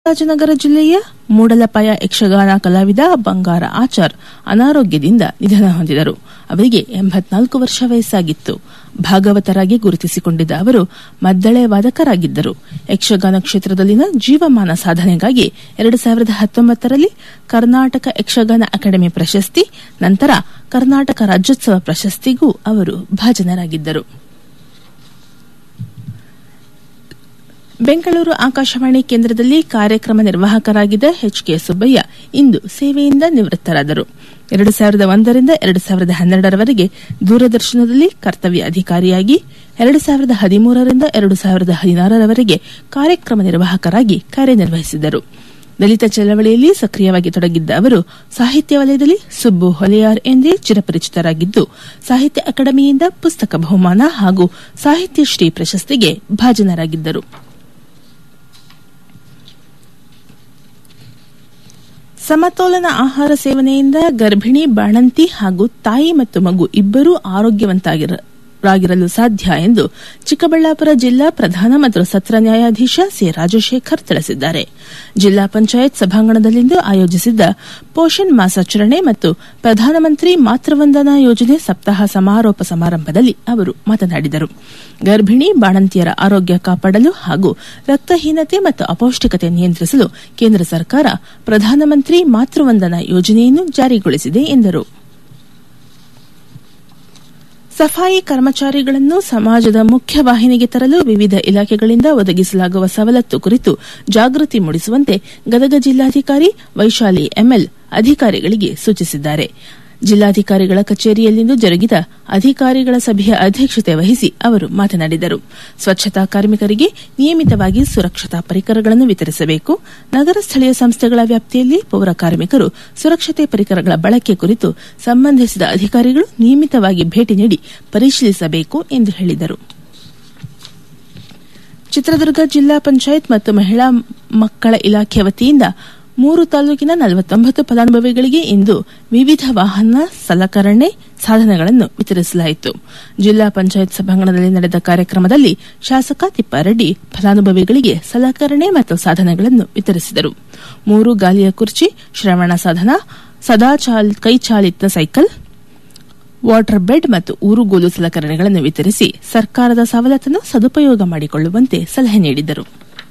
ಚಾಮರಾಜನಗರ ಜಿಲ್ಲೆಯ ಮೂಡಲಪಾಯ ಯಕ್ಷಗಾನ ಕಲಾವಿದ ಬಂಗಾರ ಆಚಾರ್ ಅನಾರೋಗ್ಯದಿಂದ ನಿಧನ ಹೊಂದಿದರು ಅವರಿಗೆ ಎಂಬತ್ನಾಲ್ಕು ವರ್ಷ ವಯಸ್ಸಾಗಿತ್ತು ಭಾಗವತರಾಗಿ ಗುರುತಿಸಿಕೊಂಡಿದ್ದ ಅವರು ಮದ್ದಳೆ ವಾದಕರಾಗಿದ್ದರು ಯಕ್ಷಗಾನ ಕ್ಷೇತ್ರದಲ್ಲಿನ ಜೀವಮಾನ ಸಾಧನೆಗಾಗಿ ಎರಡು ಸಾವಿರದ ಹತ್ತೊಂಬತ್ತರಲ್ಲಿ ಕರ್ನಾಟಕ ಯಕ್ಷಗಾನ ಅಕಾಡೆಮಿ ಪ್ರಶಸ್ತಿ ನಂತರ ಕರ್ನಾಟಕ ರಾಜ್ಯೋತ್ಸವ ಪ್ರಶಸ್ತಿಗೂ ಅವರು ಭಾಜನರಾಗಿದ್ದರು ಬೆಂಗಳೂರು ಆಕಾಶವಾಣಿ ಕೇಂದ್ರದಲ್ಲಿ ಕಾರ್ಯಕ್ರಮ ನಿರ್ವಾಹಕರಾಗಿದ್ದ ಎಚ್ ಕೆ ಸುಬ್ಬಯ್ಯ ಇಂದು ಸೇವೆಯಿಂದ ನಿವೃತ್ತರಾದರು ಎರಡು ಸಾವಿರದ ಒಂದರಿಂದ ಎರಡು ಸಾವಿರದ ಹನ್ನೆರಡರವರೆಗೆ ದೂರದರ್ಶನದಲ್ಲಿ ಕರ್ತವ್ಯ ಅಧಿಕಾರಿಯಾಗಿ ಎರಡು ಸಾವಿರದ ಹದಿಮೂರರಿಂದ ಎರಡು ಸಾವಿರದ ಹದಿನಾರರವರೆಗೆ ಕಾರ್ಯಕ್ರಮ ನಿರ್ವಾಹಕರಾಗಿ ಕಾರ್ಯನಿರ್ವಹಿಸಿದರು ದಲಿತ ಚಳವಳಿಯಲ್ಲಿ ಸಕ್ರಿಯವಾಗಿ ತೊಡಗಿದ್ದ ಅವರು ಸಾಹಿತ್ಯ ವಲಯದಲ್ಲಿ ಸುಬ್ಬು ಹೊಲೆಯಾರ್ ಎಂದೇ ಚಿರಪರಿಚಿತರಾಗಿದ್ದು ಸಾಹಿತ್ಯ ಅಕಾಡೆಮಿಯಿಂದ ಪುಸ್ತಕ ಬಹುಮಾನ ಹಾಗೂ ಸಾಹಿತ್ಯ ಶ್ರೀ ಪ್ರಶಸ್ತಿಗೆ ಭಾಜನರಾಗಿದ್ದರು ಸಮತೋಲನ ಆಹಾರ ಸೇವನೆಯಿಂದ ಗರ್ಭಿಣಿ ಬಾಣಂತಿ ಹಾಗೂ ತಾಯಿ ಮತ್ತು ಮಗು ಇಬ್ಬರೂ ಆರೋಗ್ಯವಂತರಾಗಿರಲು ಸಾಧ್ಯ ಎಂದು ಚಿಕ್ಕಬಳ್ಳಾಪುರ ಜಿಲ್ಲಾ ಪ್ರಧಾನ ಮತ್ತು ಸತ್ರ ನ್ಯಾಯಾಧೀಶ ಸಿ ರಾಜಶೇಖರ್ ತಿಳಿಸಿದ್ದಾರೆ ಜಿಲ್ಲಾ ಪಂಚಾಯತ್ ಸಭಾಂಗಣದಲ್ಲಿಂದು ಆಯೋಜಿಸಿದ್ದ ಪೋಷಣ್ ಮಾಸಾಚರಣೆ ಮತ್ತು ಪ್ರಧಾನಮಂತ್ರಿ ಮಾತೃವಂದನಾ ಯೋಜನೆ ಸಪ್ತಾಹ ಸಮಾರೋಪ ಸಮಾರಂಭದಲ್ಲಿ ಅವರು ಮಾತನಾಡಿದರು ಗರ್ಭಿಣಿ ಬಾಣಂತಿಯರ ಆರೋಗ್ಯ ಕಾಪಾಡಲು ಹಾಗೂ ರಕ್ತಹೀನತೆ ಮತ್ತು ಅಪೌಷ್ಟಿಕತೆ ನಿಯಂತ್ರಿಸಲು ಕೇಂದ್ರ ಸರ್ಕಾರ ಪ್ರಧಾನಮಂತ್ರಿ ಮಾತೃವಂದನಾ ಯೋಜನೆಯನ್ನು ಜಾರಿಗೊಳಿಸಿದೆ ಎಂದರು ಸಫಾಯಿ ಕರ್ಮಚಾರಿಗಳನ್ನು ಸಮಾಜದ ಮುಖ್ಯವಾಹಿನಿಗೆ ತರಲು ವಿವಿಧ ಇಲಾಖೆಗಳಿಂದ ಒದಗಿಸಲಾಗುವ ಸವಲತ್ತು ಕುರಿತು ಜಾಗೃತಿ ಮೂಡಿಸುವಂತೆ ಗದಗ ಜಿಲ್ಲಾಧಿಕಾರಿ ವೈಶಾಲಿ ಎಂಎಲ್ ಅಧಿಕಾರಿಗಳಿಗೆ ಸೂಚಿಸಿದ್ದಾರೆ ಜಿಲ್ಲಾಧಿಕಾರಿಗಳ ಕಚೇರಿಯಲ್ಲಿಂದು ಜರುಗಿದ ಅಧಿಕಾರಿಗಳ ಸಭೆಯ ಅಧ್ಯಕ್ಷತೆ ವಹಿಸಿ ಅವರು ಮಾತನಾಡಿದರು ಸ್ವಚ್ಛತಾ ಕಾರ್ಮಿಕರಿಗೆ ನಿಯಮಿತವಾಗಿ ಸುರಕ್ಷತಾ ಪರಿಕರಗಳನ್ನು ವಿತರಿಸಬೇಕು ನಗರ ಸ್ಥಳೀಯ ಸಂಸ್ಥೆಗಳ ವ್ಯಾಪ್ತಿಯಲ್ಲಿ ಪೌರ ಕಾರ್ಮಿಕರು ಸುರಕ್ಷತೆ ಪರಿಕರಗಳ ಬಳಕೆ ಕುರಿತು ಸಂಬಂಧಿಸಿದ ಅಧಿಕಾರಿಗಳು ನಿಯಮಿತವಾಗಿ ಭೇಟಿ ನೀಡಿ ಪರಿಶೀಲಿಸಬೇಕು ಎಂದು ಹೇಳಿದರು ಚಿತ್ರದುರ್ಗ ಜಿಲ್ಲಾ ಪಂಚಾಯತ್ ಮತ್ತು ಮಹಿಳಾ ಮಕ್ಕಳ ಇಲಾಖೆ ವತಿಯಿಂದ ಮೂರು ತಾಲೂಕಿನ ನಲವತ್ತೊಂಬತ್ತು ಫಲಾನುಭವಿಗಳಿಗೆ ಇಂದು ವಿವಿಧ ವಾಹನ ಸಲಕರಣೆ ಸಾಧನಗಳನ್ನು ವಿತರಿಸಲಾಯಿತು ಜಿಲ್ಲಾ ಪಂಚಾಯತ್ ಸಭಾಂಗಣದಲ್ಲಿ ನಡೆದ ಕಾರ್ಯಕ್ರಮದಲ್ಲಿ ಶಾಸಕ ತಿಪ್ಪಾರೆಡ್ಡಿ ಫಲಾನುಭವಿಗಳಿಗೆ ಸಲಕರಣೆ ಮತ್ತು ಸಾಧನಗಳನ್ನು ವಿತರಿಸಿದರು ಮೂರು ಗಾಲಿಯ ಕುರ್ಚಿ ಶ್ರವಣ ಸಾಧನ ಸದಾ ಕೈಚಾಲಿತ ಸೈಕಲ್ ವಾಟರ್ ಬೆಡ್ ಮತ್ತು ಊರುಗೋಲು ಸಲಕರಣೆಗಳನ್ನು ವಿತರಿಸಿ ಸರ್ಕಾರದ ಸವಲತ್ತನ್ನು ಸದುಪಯೋಗ ಮಾಡಿಕೊಳ್ಳುವಂತೆ ಸಲಹೆ ನೀಡಿದರು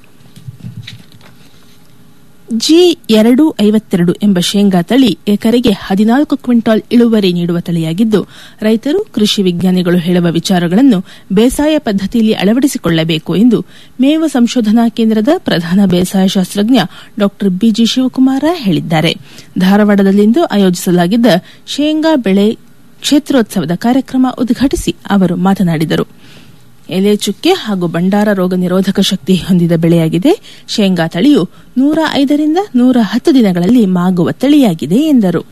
ಜಿ ಎರಡು ಐವತ್ತೆರಡು ಎಂಬ ಶೇಂಗಾ ತಳಿ ಎಕರೆಗೆ ಹದಿನಾಲ್ಕು ಕ್ವಿಂಟಾಲ್ ಇಳುವರಿ ನೀಡುವ ತಳಿಯಾಗಿದ್ದು ರೈತರು ಕೃಷಿ ವಿಜ್ಞಾನಿಗಳು ಹೇಳುವ ವಿಚಾರಗಳನ್ನು ಬೇಸಾಯ ಪದ್ದತಿಯಲ್ಲಿ ಅಳವಡಿಸಿಕೊಳ್ಳಬೇಕು ಎಂದು ಮೇವು ಸಂಶೋಧನಾ ಕೇಂದ್ರದ ಪ್ರಧಾನ ಬೇಸಾಯ ಶಾಸ್ತ್ರಜ್ಞ ಡಾ ಬಿಜಿ ಶಿವಕುಮಾರ ಹೇಳಿದ್ದಾರೆ ಧಾರವಾಡದಲ್ಲಿಂದು ಆಯೋಜಿಸಲಾಗಿದ್ದ ಶೇಂಗಾ ಬೆಳೆ ಕ್ಷೇತ್ರೋತ್ಸವದ ಕಾರ್ಯಕ್ರಮ ಉದ್ಘಾಟಿಸಿ ಅವರು ಮಾತನಾಡಿದರು ಎಲೆ ಚುಕ್ಕೆ ಹಾಗೂ ಬಂಡಾರ ರೋಗ ನಿರೋಧಕ ಶಕ್ತಿ ಹೊಂದಿದ ಬೆಳೆಯಾಗಿದೆ ಶೇಂಗಾ ತಳಿಯು ನೂರ ಐದರಿಂದ ನೂರ ಹತ್ತು ದಿನಗಳಲ್ಲಿ ಮಾಗುವ ತಳಿಯಾಗಿದೆ ಎಂದರು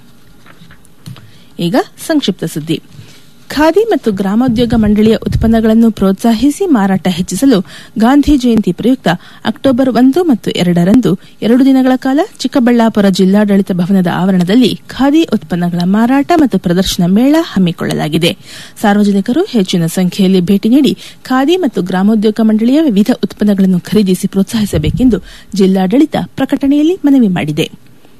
ಈಗ ಸಂಕ್ಷಿಪ್ತ ಸುದ್ದಿ ಖಾದಿ ಮತ್ತು ಗ್ರಾಮೋದ್ಯೋಗ ಮಂಡಳಿಯ ಉತ್ಪನ್ನಗಳನ್ನು ಪ್ರೋತ್ಸಾಹಿಸಿ ಮಾರಾಟ ಹೆಚ್ಚಿಸಲು ಗಾಂಧಿ ಜಯಂತಿ ಪ್ರಯುಕ್ತ ಅಕ್ಟೋಬರ್ ಒಂದು ಮತ್ತು ಎರಡರಂದು ಎರಡು ದಿನಗಳ ಕಾಲ ಚಿಕ್ಕಬಳ್ಳಾಪುರ ಜಿಲ್ಲಾಡಳಿತ ಭವನದ ಆವರಣದಲ್ಲಿ ಖಾದಿ ಉತ್ಪನ್ನಗಳ ಮಾರಾಟ ಮತ್ತು ಪ್ರದರ್ಶನ ಮೇಳ ಹಮ್ಮಿಕೊಳ್ಳಲಾಗಿದೆ ಸಾರ್ವಜನಿಕರು ಹೆಚ್ಚಿನ ಸಂಖ್ಯೆಯಲ್ಲಿ ಭೇಟಿ ನೀಡಿ ಖಾದಿ ಮತ್ತು ಗ್ರಾಮೋದ್ಯೋಗ ಮಂಡಳಿಯ ವಿವಿಧ ಉತ್ಪನ್ನಗಳನ್ನು ಖರೀದಿಸಿ ಪ್ರೋತ್ಸಾಹಿಸಬೇಕೆಂದು ಜಿಲ್ಲಾಡಳಿತ ಪ್ರಕಟಣೆಯಲ್ಲಿ ಮನವಿ ಮಾಡಿದೆ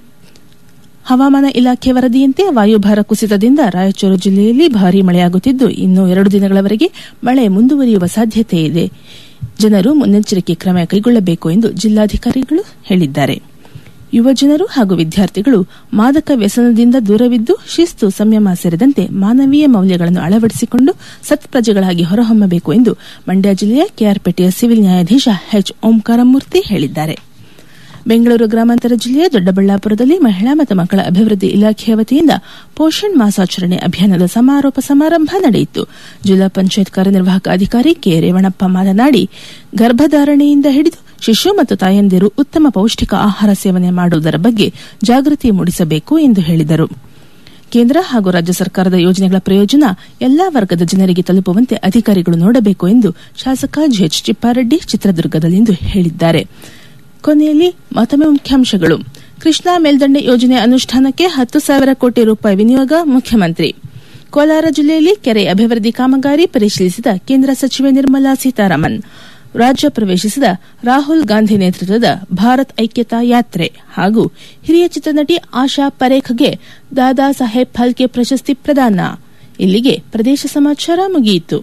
ಹವಾಮಾನ ಇಲಾಖೆ ವರದಿಯಂತೆ ವಾಯುಭಾರ ಕುಸಿತದಿಂದ ರಾಯಚೂರು ಜಿಲ್ಲೆಯಲ್ಲಿ ಭಾರೀ ಮಳೆಯಾಗುತ್ತಿದ್ದು ಇನ್ನು ಎರಡು ದಿನಗಳವರೆಗೆ ಮಳೆ ಮುಂದುವರಿಯುವ ಸಾಧ್ಯತೆ ಇದೆ ಜನರು ಮುನ್ನೆಚ್ಚರಿಕೆ ಕ್ರಮ ಕೈಗೊಳ್ಳಬೇಕು ಎಂದು ಜಿಲ್ಲಾಧಿಕಾರಿಗಳು ಹೇಳಿದ್ದಾರೆ ಯುವ ಜನರು ಹಾಗೂ ವಿದ್ಯಾರ್ಥಿಗಳು ಮಾದಕ ವ್ಯಸನದಿಂದ ದೂರವಿದ್ದು ಶಿಸ್ತು ಸಂಯಮ ಸೇರಿದಂತೆ ಮಾನವೀಯ ಮೌಲ್ಯಗಳನ್ನು ಅಳವಡಿಸಿಕೊಂಡು ಸತ್ಪ್ರಜೆಗಳಾಗಿ ಹೊರಹೊಮ್ಮಬೇಕು ಎಂದು ಮಂಡ್ಯ ಜಿಲ್ಲೆಯ ಕೆಆರ್ಪೇಟೆಯ ಸಿವಿಲ್ ನ್ಯಾಯಾಧೀಶ ಎಚ್ ಓಂಕಾರಮೂರ್ತಿ ಹೇಳಿದ್ದಾರೆ ಬೆಂಗಳೂರು ಗ್ರಾಮಾಂತರ ಜಿಲ್ಲೆಯ ದೊಡ್ಡಬಳ್ಳಾಪುರದಲ್ಲಿ ಮಹಿಳಾ ಮತ್ತು ಮಕ್ಕಳ ಅಭಿವೃದ್ಧಿ ಇಲಾಖೆಯ ವತಿಯಿಂದ ಪೋಷಣ್ ಮಾಸಾಚರಣೆ ಅಭಿಯಾನದ ಸಮಾರೋಪ ಸಮಾರಂಭ ನಡೆಯಿತು ಜಿಲ್ಲಾ ಪಂಚಾಯತ್ ಕಾರ್ಯನಿರ್ವಾಹಕ ಅಧಿಕಾರಿ ಕೆ ರೇವಣಪ್ಪ ಮಾತನಾಡಿ ಗರ್ಭಧಾರಣೆಯಿಂದ ಹಿಡಿದು ಶಿಶು ಮತ್ತು ತಾಯಂದಿರು ಉತ್ತಮ ಪೌಷ್ಟಿಕ ಆಹಾರ ಸೇವನೆ ಮಾಡುವುದರ ಬಗ್ಗೆ ಜಾಗೃತಿ ಮೂಡಿಸಬೇಕು ಎಂದು ಹೇಳಿದರು ಕೇಂದ್ರ ಹಾಗೂ ರಾಜ್ಯ ಸರ್ಕಾರದ ಯೋಜನೆಗಳ ಪ್ರಯೋಜನ ಎಲ್ಲಾ ವರ್ಗದ ಜನರಿಗೆ ತಲುಪುವಂತೆ ಅಧಿಕಾರಿಗಳು ನೋಡಬೇಕು ಎಂದು ಶಾಸಕ ಜಿಎಚ್ ಚಿಪ್ಪಾರೆಡ್ಡಿ ಚಿತ್ರದುರ್ಗದಲ್ಲಿಂದು ಹೇಳಿದ್ದಾರೆ ಕೊನೆಯಲ್ಲಿ ಮತ್ತೊಮ್ಮೆ ಮುಖ್ಯಾಂಶಗಳು ಕೃಷ್ಣಾ ಮೇಲ್ದಂಡೆ ಯೋಜನೆ ಅನುಷ್ಠಾನಕ್ಕೆ ಹತ್ತು ಸಾವಿರ ಕೋಟಿ ರೂಪಾಯಿ ವಿನಿಯೋಗ ಮುಖ್ಯಮಂತ್ರಿ ಕೋಲಾರ ಜಿಲ್ಲೆಯಲ್ಲಿ ಕೆರೆ ಅಭಿವೃದ್ಧಿ ಕಾಮಗಾರಿ ಪರಿಶೀಲಿಸಿದ ಕೇಂದ್ರ ಸಚಿವೆ ನಿರ್ಮಲಾ ಸೀತಾರಾಮನ್ ರಾಜ್ಯ ಪ್ರವೇಶಿಸಿದ ರಾಹುಲ್ ಗಾಂಧಿ ನೇತೃತ್ವದ ಭಾರತ್ ಐಕ್ಯತಾ ಯಾತ್ರೆ ಹಾಗೂ ಹಿರಿಯ ಚಿತ್ರನಟಿ ಆಶಾ ಪರೇಖ್ಗೆ ದಾದಾ ಸಾಹೇಬ್ ಫಾಲ್ಕೆ ಪ್ರಶಸ್ತಿ ಪ್ರದಾನ ಇಲ್ಲಿಗೆ ಪ್ರದೇಶ ಸಮಾಚಾರ ಮುಗಿಯಿತು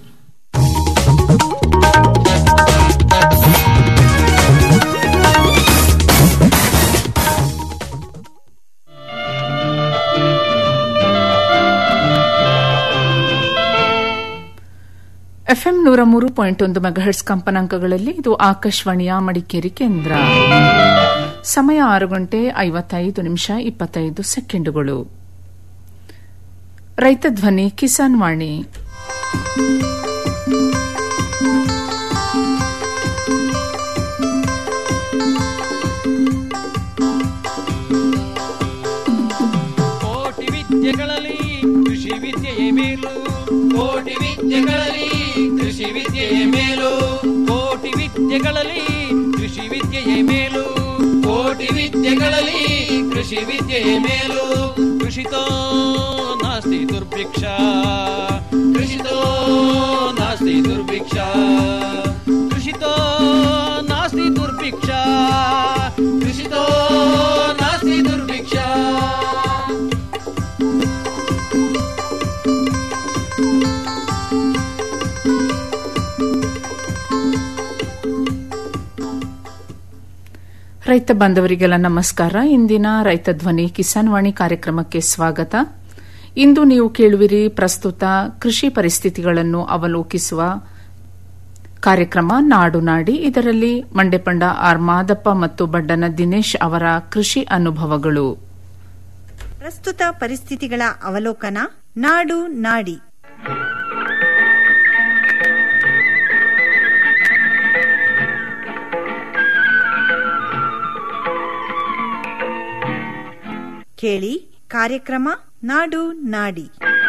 ಎಫ್ಎಂ ನೂರ ಮೂರು ಪಾಯಿಂಟ್ ಒಂದು ಮೆಗಾಹೆಟ್ಸ್ ಕಂಪನಾಂಕಗಳಲ್ಲಿ ಇದು ಆಕಾಶವಾಣಿಯ ಮಡಿಕೇರಿ ಕೇಂದ್ರ ಸಮಯ ಆರು ಗಂಟೆ ಐವತ್ತೈದು ನಿಮಿಷ ಇಪ್ಪತ್ತೈದು ಸೆಕೆಂಡುಗಳು ರೈತ ಧ್ವನಿ ಕಿಸಾನ್ ವಾಣಿ ಕೋಟಿ ವಿದ್ಯೆಗಳಲ್ಲಿ ಕೃಷಿ ವಿದ್ಯೆಯೇ ಮೇಲು ಕೋಟಿ ವಿದ್ಯೆಗಳಲ್ಲಿ ಕೃಷಿ ವಿದ್ಯೆಯೇ ಮೇಲು ಕೋಟಿ ವಿದ್ಯೆಗಳಲ್ಲಿ ಕೃಷಿ ವಿದ್ಯೆಯೇ ಮೇಲು ಕೋಟಿ ವಿದ್ಯೆಗಳಲ್ಲಿ ಕೃಷಿ ವಿದ್ಯೆಯೇ ಮೇಲು ಕೃಷಿತೋ ನಾಸ್ತಿ ದುರ್ಭಿಕ್ಷ ಕೃಷಿತೋ ನಾಸ್ತಿ ದುರ್ಭಿಕ್ಷ ಕೃಷಿತೋ ನಾಸ್ತಿ ದುರ್ಭಿಕ್ಷ ಕೃಷಿತೋ ನಾಸ್ತಿ ದುರ್ಭಿಕ್ಷ ರೈತ ಬಾಂಧವರಿಗೆಲ್ಲ ನಮಸ್ಕಾರ ಇಂದಿನ ರೈತ ಧ್ವನಿ ಕಿಸಾನ್ ವಾಣಿ ಕಾರ್ಯಕ್ರಮಕ್ಕೆ ಸ್ವಾಗತ ಇಂದು ನೀವು ಕೇಳುವಿರಿ ಪ್ರಸ್ತುತ ಕೃಷಿ ಪರಿಸ್ಥಿತಿಗಳನ್ನು ಅವಲೋಕಿಸುವ ಕಾರ್ಯಕ್ರಮ ನಾಡು ನಾಡಿ ಇದರಲ್ಲಿ ಮಂಡೆಪಂಡ ಆರ್ ಮಾದಪ್ಪ ಮತ್ತು ಬಡ್ಡನ ದಿನೇಶ್ ಅವರ ಕೃಷಿ ಅನುಭವಗಳು ಪ್ರಸ್ತುತ ಪರಿಸ್ಥಿತಿಗಳ ಅವಲೋಕನ ನಾಡು ನಾಡಿ ಕೇಳಿ ಕಾರ್ಯಕ್ರಮ ನಾಡು ನಾಡಿ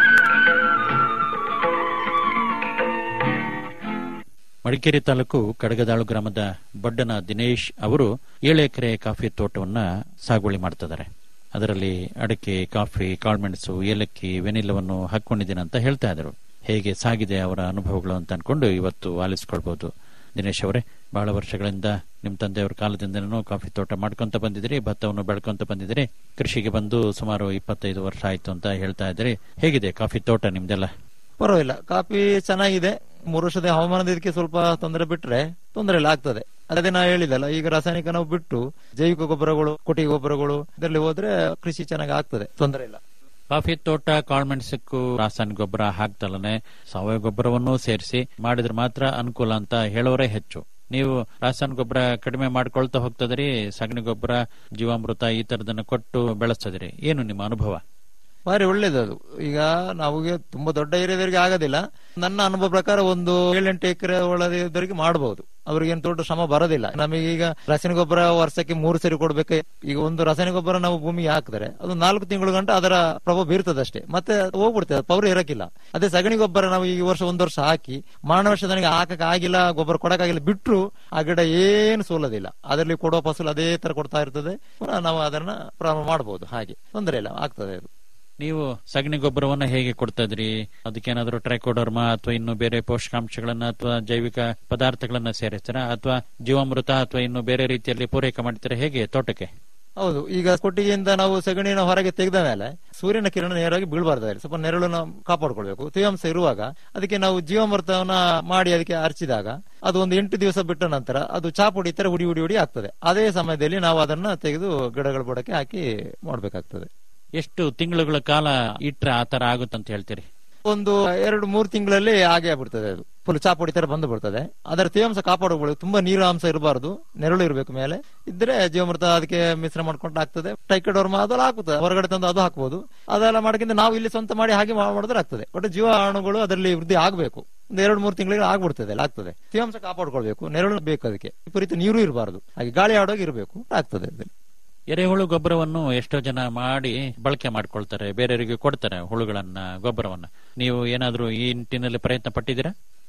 ಮಡಿಕೇರಿ ತಾಲೂಕು ಕಡಗದಾಳು ಗ್ರಾಮದ ಬಡ್ಡನ ದಿನೇಶ್ ಅವರು ಏಳು ಎಕರೆ ಕಾಫಿ ತೋಟವನ್ನ ಸಾಗುವಳಿ ಮಾಡ್ತಿದ್ದಾರೆ ಅದರಲ್ಲಿ ಅಡಿಕೆ ಕಾಫಿ ಕಾಳುಮೆಣಸು ಏಲಕ್ಕಿ ವೆನಿಲವನ್ನು ಹಾಕೊಂಡಿದ್ದೇನೆ ಅಂತ ಹೇಳ್ತಾ ಇದ್ರು ಹೇಗೆ ಸಾಗಿದೆ ಅವರ ಅನುಭವಗಳು ಅಂತ ಅನ್ಕೊಂಡು ಇವತ್ತು ಆಲಿಸ್ಕೊಳ್ಬಹುದು ದಿನೇಶ್ ಅವರೇ ಬಹಳ ವರ್ಷಗಳಿಂದ ನಿಮ್ಮ ತಂದೆಯವರ ಕಾಲದಿಂದನೂ ಕಾಫಿ ತೋಟ ಮಾಡ್ಕೊಂತ ಬಂದಿದ್ದೀರಿ ಭತ್ತವನ್ನು ಬೆಳ್ಕೊಂತ ಬಂದಿದ್ದೀರಿ ಕೃಷಿಗೆ ಬಂದು ಸುಮಾರು ಇಪ್ಪತ್ತೈದು ವರ್ಷ ಆಯ್ತು ಅಂತ ಹೇಳ್ತಾ ಇದ್ದೀರಿ ಹೇಗಿದೆ ಕಾಫಿ ತೋಟ ನಿಮ್ದೆಲ್ಲ ಪರವಾಗಿಲ್ಲ ಕಾಫಿ ಚೆನ್ನಾಗಿದೆ ಮೂರು ವರ್ಷದ ಹವಾಮಾನದ ಇದಕ್ಕೆ ಸ್ವಲ್ಪ ತೊಂದರೆ ಬಿಟ್ರೆ ತೊಂದರೆ ಇಲ್ಲ ಆಗ್ತದೆ ಅದೇ ನಾ ಹೇಳಿದಲ್ಲ ಈಗ ರಾಸಾಯನಿಕ ನಾವು ಬಿಟ್ಟು ಜೈವಿಕ ಗೊಬ್ಬರಗಳು ಕೊಟ್ಟಿಗೆ ಗೊಬ್ಬರಗಳು ಇದರಲ್ಲಿ ಹೋದ್ರೆ ಕೃಷಿ ಚೆನ್ನಾಗಿ ಆಗ್ತದೆ ತೊಂದರೆ ಇಲ್ಲ ಕಾಫಿ ತೋಟ ಕಾಳುಮೆಣಸಕ್ಕೂ ರಾಸಾಯನಿಕ ಗೊಬ್ಬರ ಹಾಕ್ತಲನೆ ಸಾವಯವ ಗೊಬ್ಬರವನ್ನು ಸೇರಿಸಿ ಮಾಡಿದ್ರೆ ಮಾತ್ರ ಅನುಕೂಲ ಅಂತ ಹೇಳೋರೇ ಹೆಚ್ಚು ನೀವು ರಾಸಾಯನಿಕ ಗೊಬ್ಬರ ಕಡಿಮೆ ಮಾಡ್ಕೊಳ್ತಾ ಹೋಗ್ತದ್ರಿ ಸಗಣಿ ಗೊಬ್ಬರ ಜೀವಾಮೃತ ಈ ತರದನ್ನ ಕೊಟ್ಟು ಬೆಳೆಸ್ತದ್ರಿ ಏನು ನಿಮ್ಮ ಅನುಭವ ಭಾರಿ ಒಳ್ಳೇದದು ಈಗ ನಾವಿಗೆ ತುಂಬಾ ದೊಡ್ಡ ಏರಿಯಾದವರಿಗೆ ಆಗೋದಿಲ್ಲ ನನ್ನ ಅನುಭವ ಪ್ರಕಾರ ಒಂದು ಏಳೆಂಟು ಎಕರೆ ಒಳದವರಿಗೆ ಮಾಡಬಹುದು ಅವ್ರಿಗೆ ಏನು ದೊಡ್ಡ ಶ್ರಮ ಬರೋದಿಲ್ಲ ನಮಗೆ ಈಗ ರಾಸಾಯನಿಕ ಗೊಬ್ಬರ ವರ್ಷಕ್ಕೆ ಮೂರು ಸರಿ ಕೊಡ್ಬೇಕು ಈಗ ಒಂದು ರಾಸಾಯನಿಕ ಗೊಬ್ಬರ ನಾವು ಭೂಮಿಗೆ ಹಾಕಿದ್ರೆ ಅದು ನಾಲ್ಕು ತಿಂಗಳು ಗಂಟ ಅದರ ಪ್ರಭಾವ ಬೀರ್ತದಷ್ಟೇ ಮತ್ತೆ ಹೋಗ್ಬಿಡ್ತದೆ ಪವರ್ ಇರಕ್ಕಿಲ್ಲ ಅದೇ ಸಗಣಿ ಗೊಬ್ಬರ ನಾವು ಈ ವರ್ಷ ಒಂದು ವರ್ಷ ಹಾಕಿ ಮಾರಣ ವರ್ಷ ನನಗೆ ಹಾಕಕ್ ಆಗಿಲ್ಲ ಗೊಬ್ಬರ ಕೊಡಕ್ಕಾಗಿಲ್ಲ ಬಿಟ್ರು ಆ ಗಿಡ ಏನು ಸೋಲೋದಿಲ್ಲ ಅದರಲ್ಲಿ ಕೊಡುವ ಫಸಲು ಅದೇ ತರ ಕೊಡ್ತಾ ಇರ್ತದೆ ಪುನಃ ನಾವು ಅದನ್ನ ಪ್ರಾರಂಭ ಮಾಡಬಹುದು ಹಾಗೆ ತೊಂದರೆ ಇಲ್ಲ ಆಗ್ತದೆ ಅದು ನೀವು ಸಗಣಿ ಗೊಬ್ಬರವನ್ನ ಹೇಗೆ ಕೊಡ್ತಾ ಇದ್ರಿ ಅದಕ್ಕೇನಾದ್ರೂ ಟ್ರೈಕೋಡರ್ಮಾ ಅಥವಾ ಇನ್ನು ಬೇರೆ ಪೋಷಕಾಂಶಗಳನ್ನ ಅಥವಾ ಜೈವಿಕ ಪದಾರ್ಥಗಳನ್ನ ಸೇರಿಸ್ತಾರ ಅಥವಾ ಜೀವಾಮೃತ ಅಥವಾ ಇನ್ನು ಬೇರೆ ರೀತಿಯಲ್ಲಿ ಪೂರೈಕೆ ಮಾಡ್ತೀರಾ ಹೇಗೆ ತೋಟಕ್ಕೆ ಹೌದು ಈಗ ಕೊಟ್ಟಿಗೆಯಿಂದ ನಾವು ಸಗಣಿನ ಹೊರಗೆ ತೆಗೆದ ಮೇಲೆ ಸೂರ್ಯನ ಕಿರಣ ನೇರವಾಗಿ ಬೀಳಬಾರ್ದು ಅದರಲ್ಲಿ. ಸ್ವಲ್ಪ ನೆರಳನ್ನ ಕಾಪಾಡ್ಕೊಳ್ಬೇಕು ತೇವಾಂಶ ಇರುವಾಗ ಅದಕ್ಕೆ ನಾವು ಜೀವಾಮೃತವನ್ನ ಮಾಡಿ ಅದಕ್ಕೆ ಹರಿಸಿದಾಗ ಅದು ಒಂದು ಎಂಟು ದಿವಸ ಬಿಟ್ಟ ನಂತರ ಅದು ಚಾಪುಡಿ ತರ ಹುಡಿ ಹುಡಿ ಹುಡಿ ಆಗ್ತದೆ ಅದೇ ಸಮಯದಲ್ಲಿ ನಾವು ಅದನ್ನ ತೆಗೆದು ಗಿಡಗಳ ಬುಡಕ್ಕೆ ಹಾಕಿ ಮಾಡ್ಬೇಕಾಗ್ತದೆ ಎಷ್ಟು ತಿಂಗಳುಗಳ ಕಾಲ ಇಟ್ರೆ ಆ ತರ ಆಗುತ್ತಂತ ಹೇಳ್ತೀರಿ ಒಂದು ಎರಡು ಮೂರು ತಿಂಗಳಲ್ಲಿ ಹಾಗೆ ಆಗ್ಬಿಡ್ತದೆ ಅದು ಫುಲ್ ಚಾಪುಡಿ ತರ ಬಂದು ಬಿಡ್ತದೆ ಅದರ ತೇವಾಂಶ ಕಾಪಾಡಬೇಕು ತುಂಬಾ ನೀರು ಅಂಶ ಇರಬಾರ್ದು ನೆರಳು ಇರಬೇಕು ಮೇಲೆ ಇದ್ರೆ ಜೀವಮೃತ ಅದಕ್ಕೆ ಮಿಶ್ರ ಮಾಡ್ಕೊಂಡು ಆಗ್ತದೆ ಟೈಕಡೋರ್ಮ ಅದೆಲ್ಲ ಹಾಕುತ್ತದೆ ಹೊರಗಡೆ ತಂದು ಅದು ಹಾಕ್ಬೋದು ಅದೆಲ್ಲ ಮಾಡ್ಕೊಂಡು ನಾವು ಇಲ್ಲಿ ಸ್ವಂತ ಮಾಡಿ ಹಾಗೆ ಮಾ- ಮಾಡಿದ್ರೆ ಆಗ್ತದೆ ಒಟ್ಟು ಜೀವಾಣುಗಳು ಅದರಲ್ಲಿ ವೃದ್ಧಿ ಆಗಬೇಕು ಒಂದು ಎರಡು ಮೂರು ತಿಂಗಳಿಗೆ ಆಗ್ಬಿಡ್ತದೆ ಅಲ್ಲ ಆಗ್ತದೆ ತೇವಾಂಶ ಕಾಪಾಡ್ಕೊಳ್ಬೇಕು ನೆರಳು ಬೇಕು ಅದಕ್ಕೆ ವಿಪರೀತ ನೀರು ಇರಬಾರ್ದು ಹಾಗೆ ಗಾಳಿ ಆಡೋಗಿ ಇರಬೇಕು ಆಗ್ತದೆ ಅದ್ರಲ್ಲಿ. ಎರೆಹುಳು ಗೊಬ್ಬರವನ್ನು ಎಷ್ಟೋ ಜನ ಮಾಡಿ ಬಳಕೆ ಮಾಡ್ಕೊಳ್ತಾರೆ ಬೇರೆಯವರಿಗೆ ಕೊಡ್ತಾರೆ ಹುಳುಗಳನ್ನ ಗೊಬ್ಬರವನ್ನ ನೀವು ಏನಾದ್ರೂ ಈ ನಿಟ್ಟಿನಲ್ಲಿ ಪ್ರಯತ್ನ ಪಟ್ಟಿದ್ದೀರಾ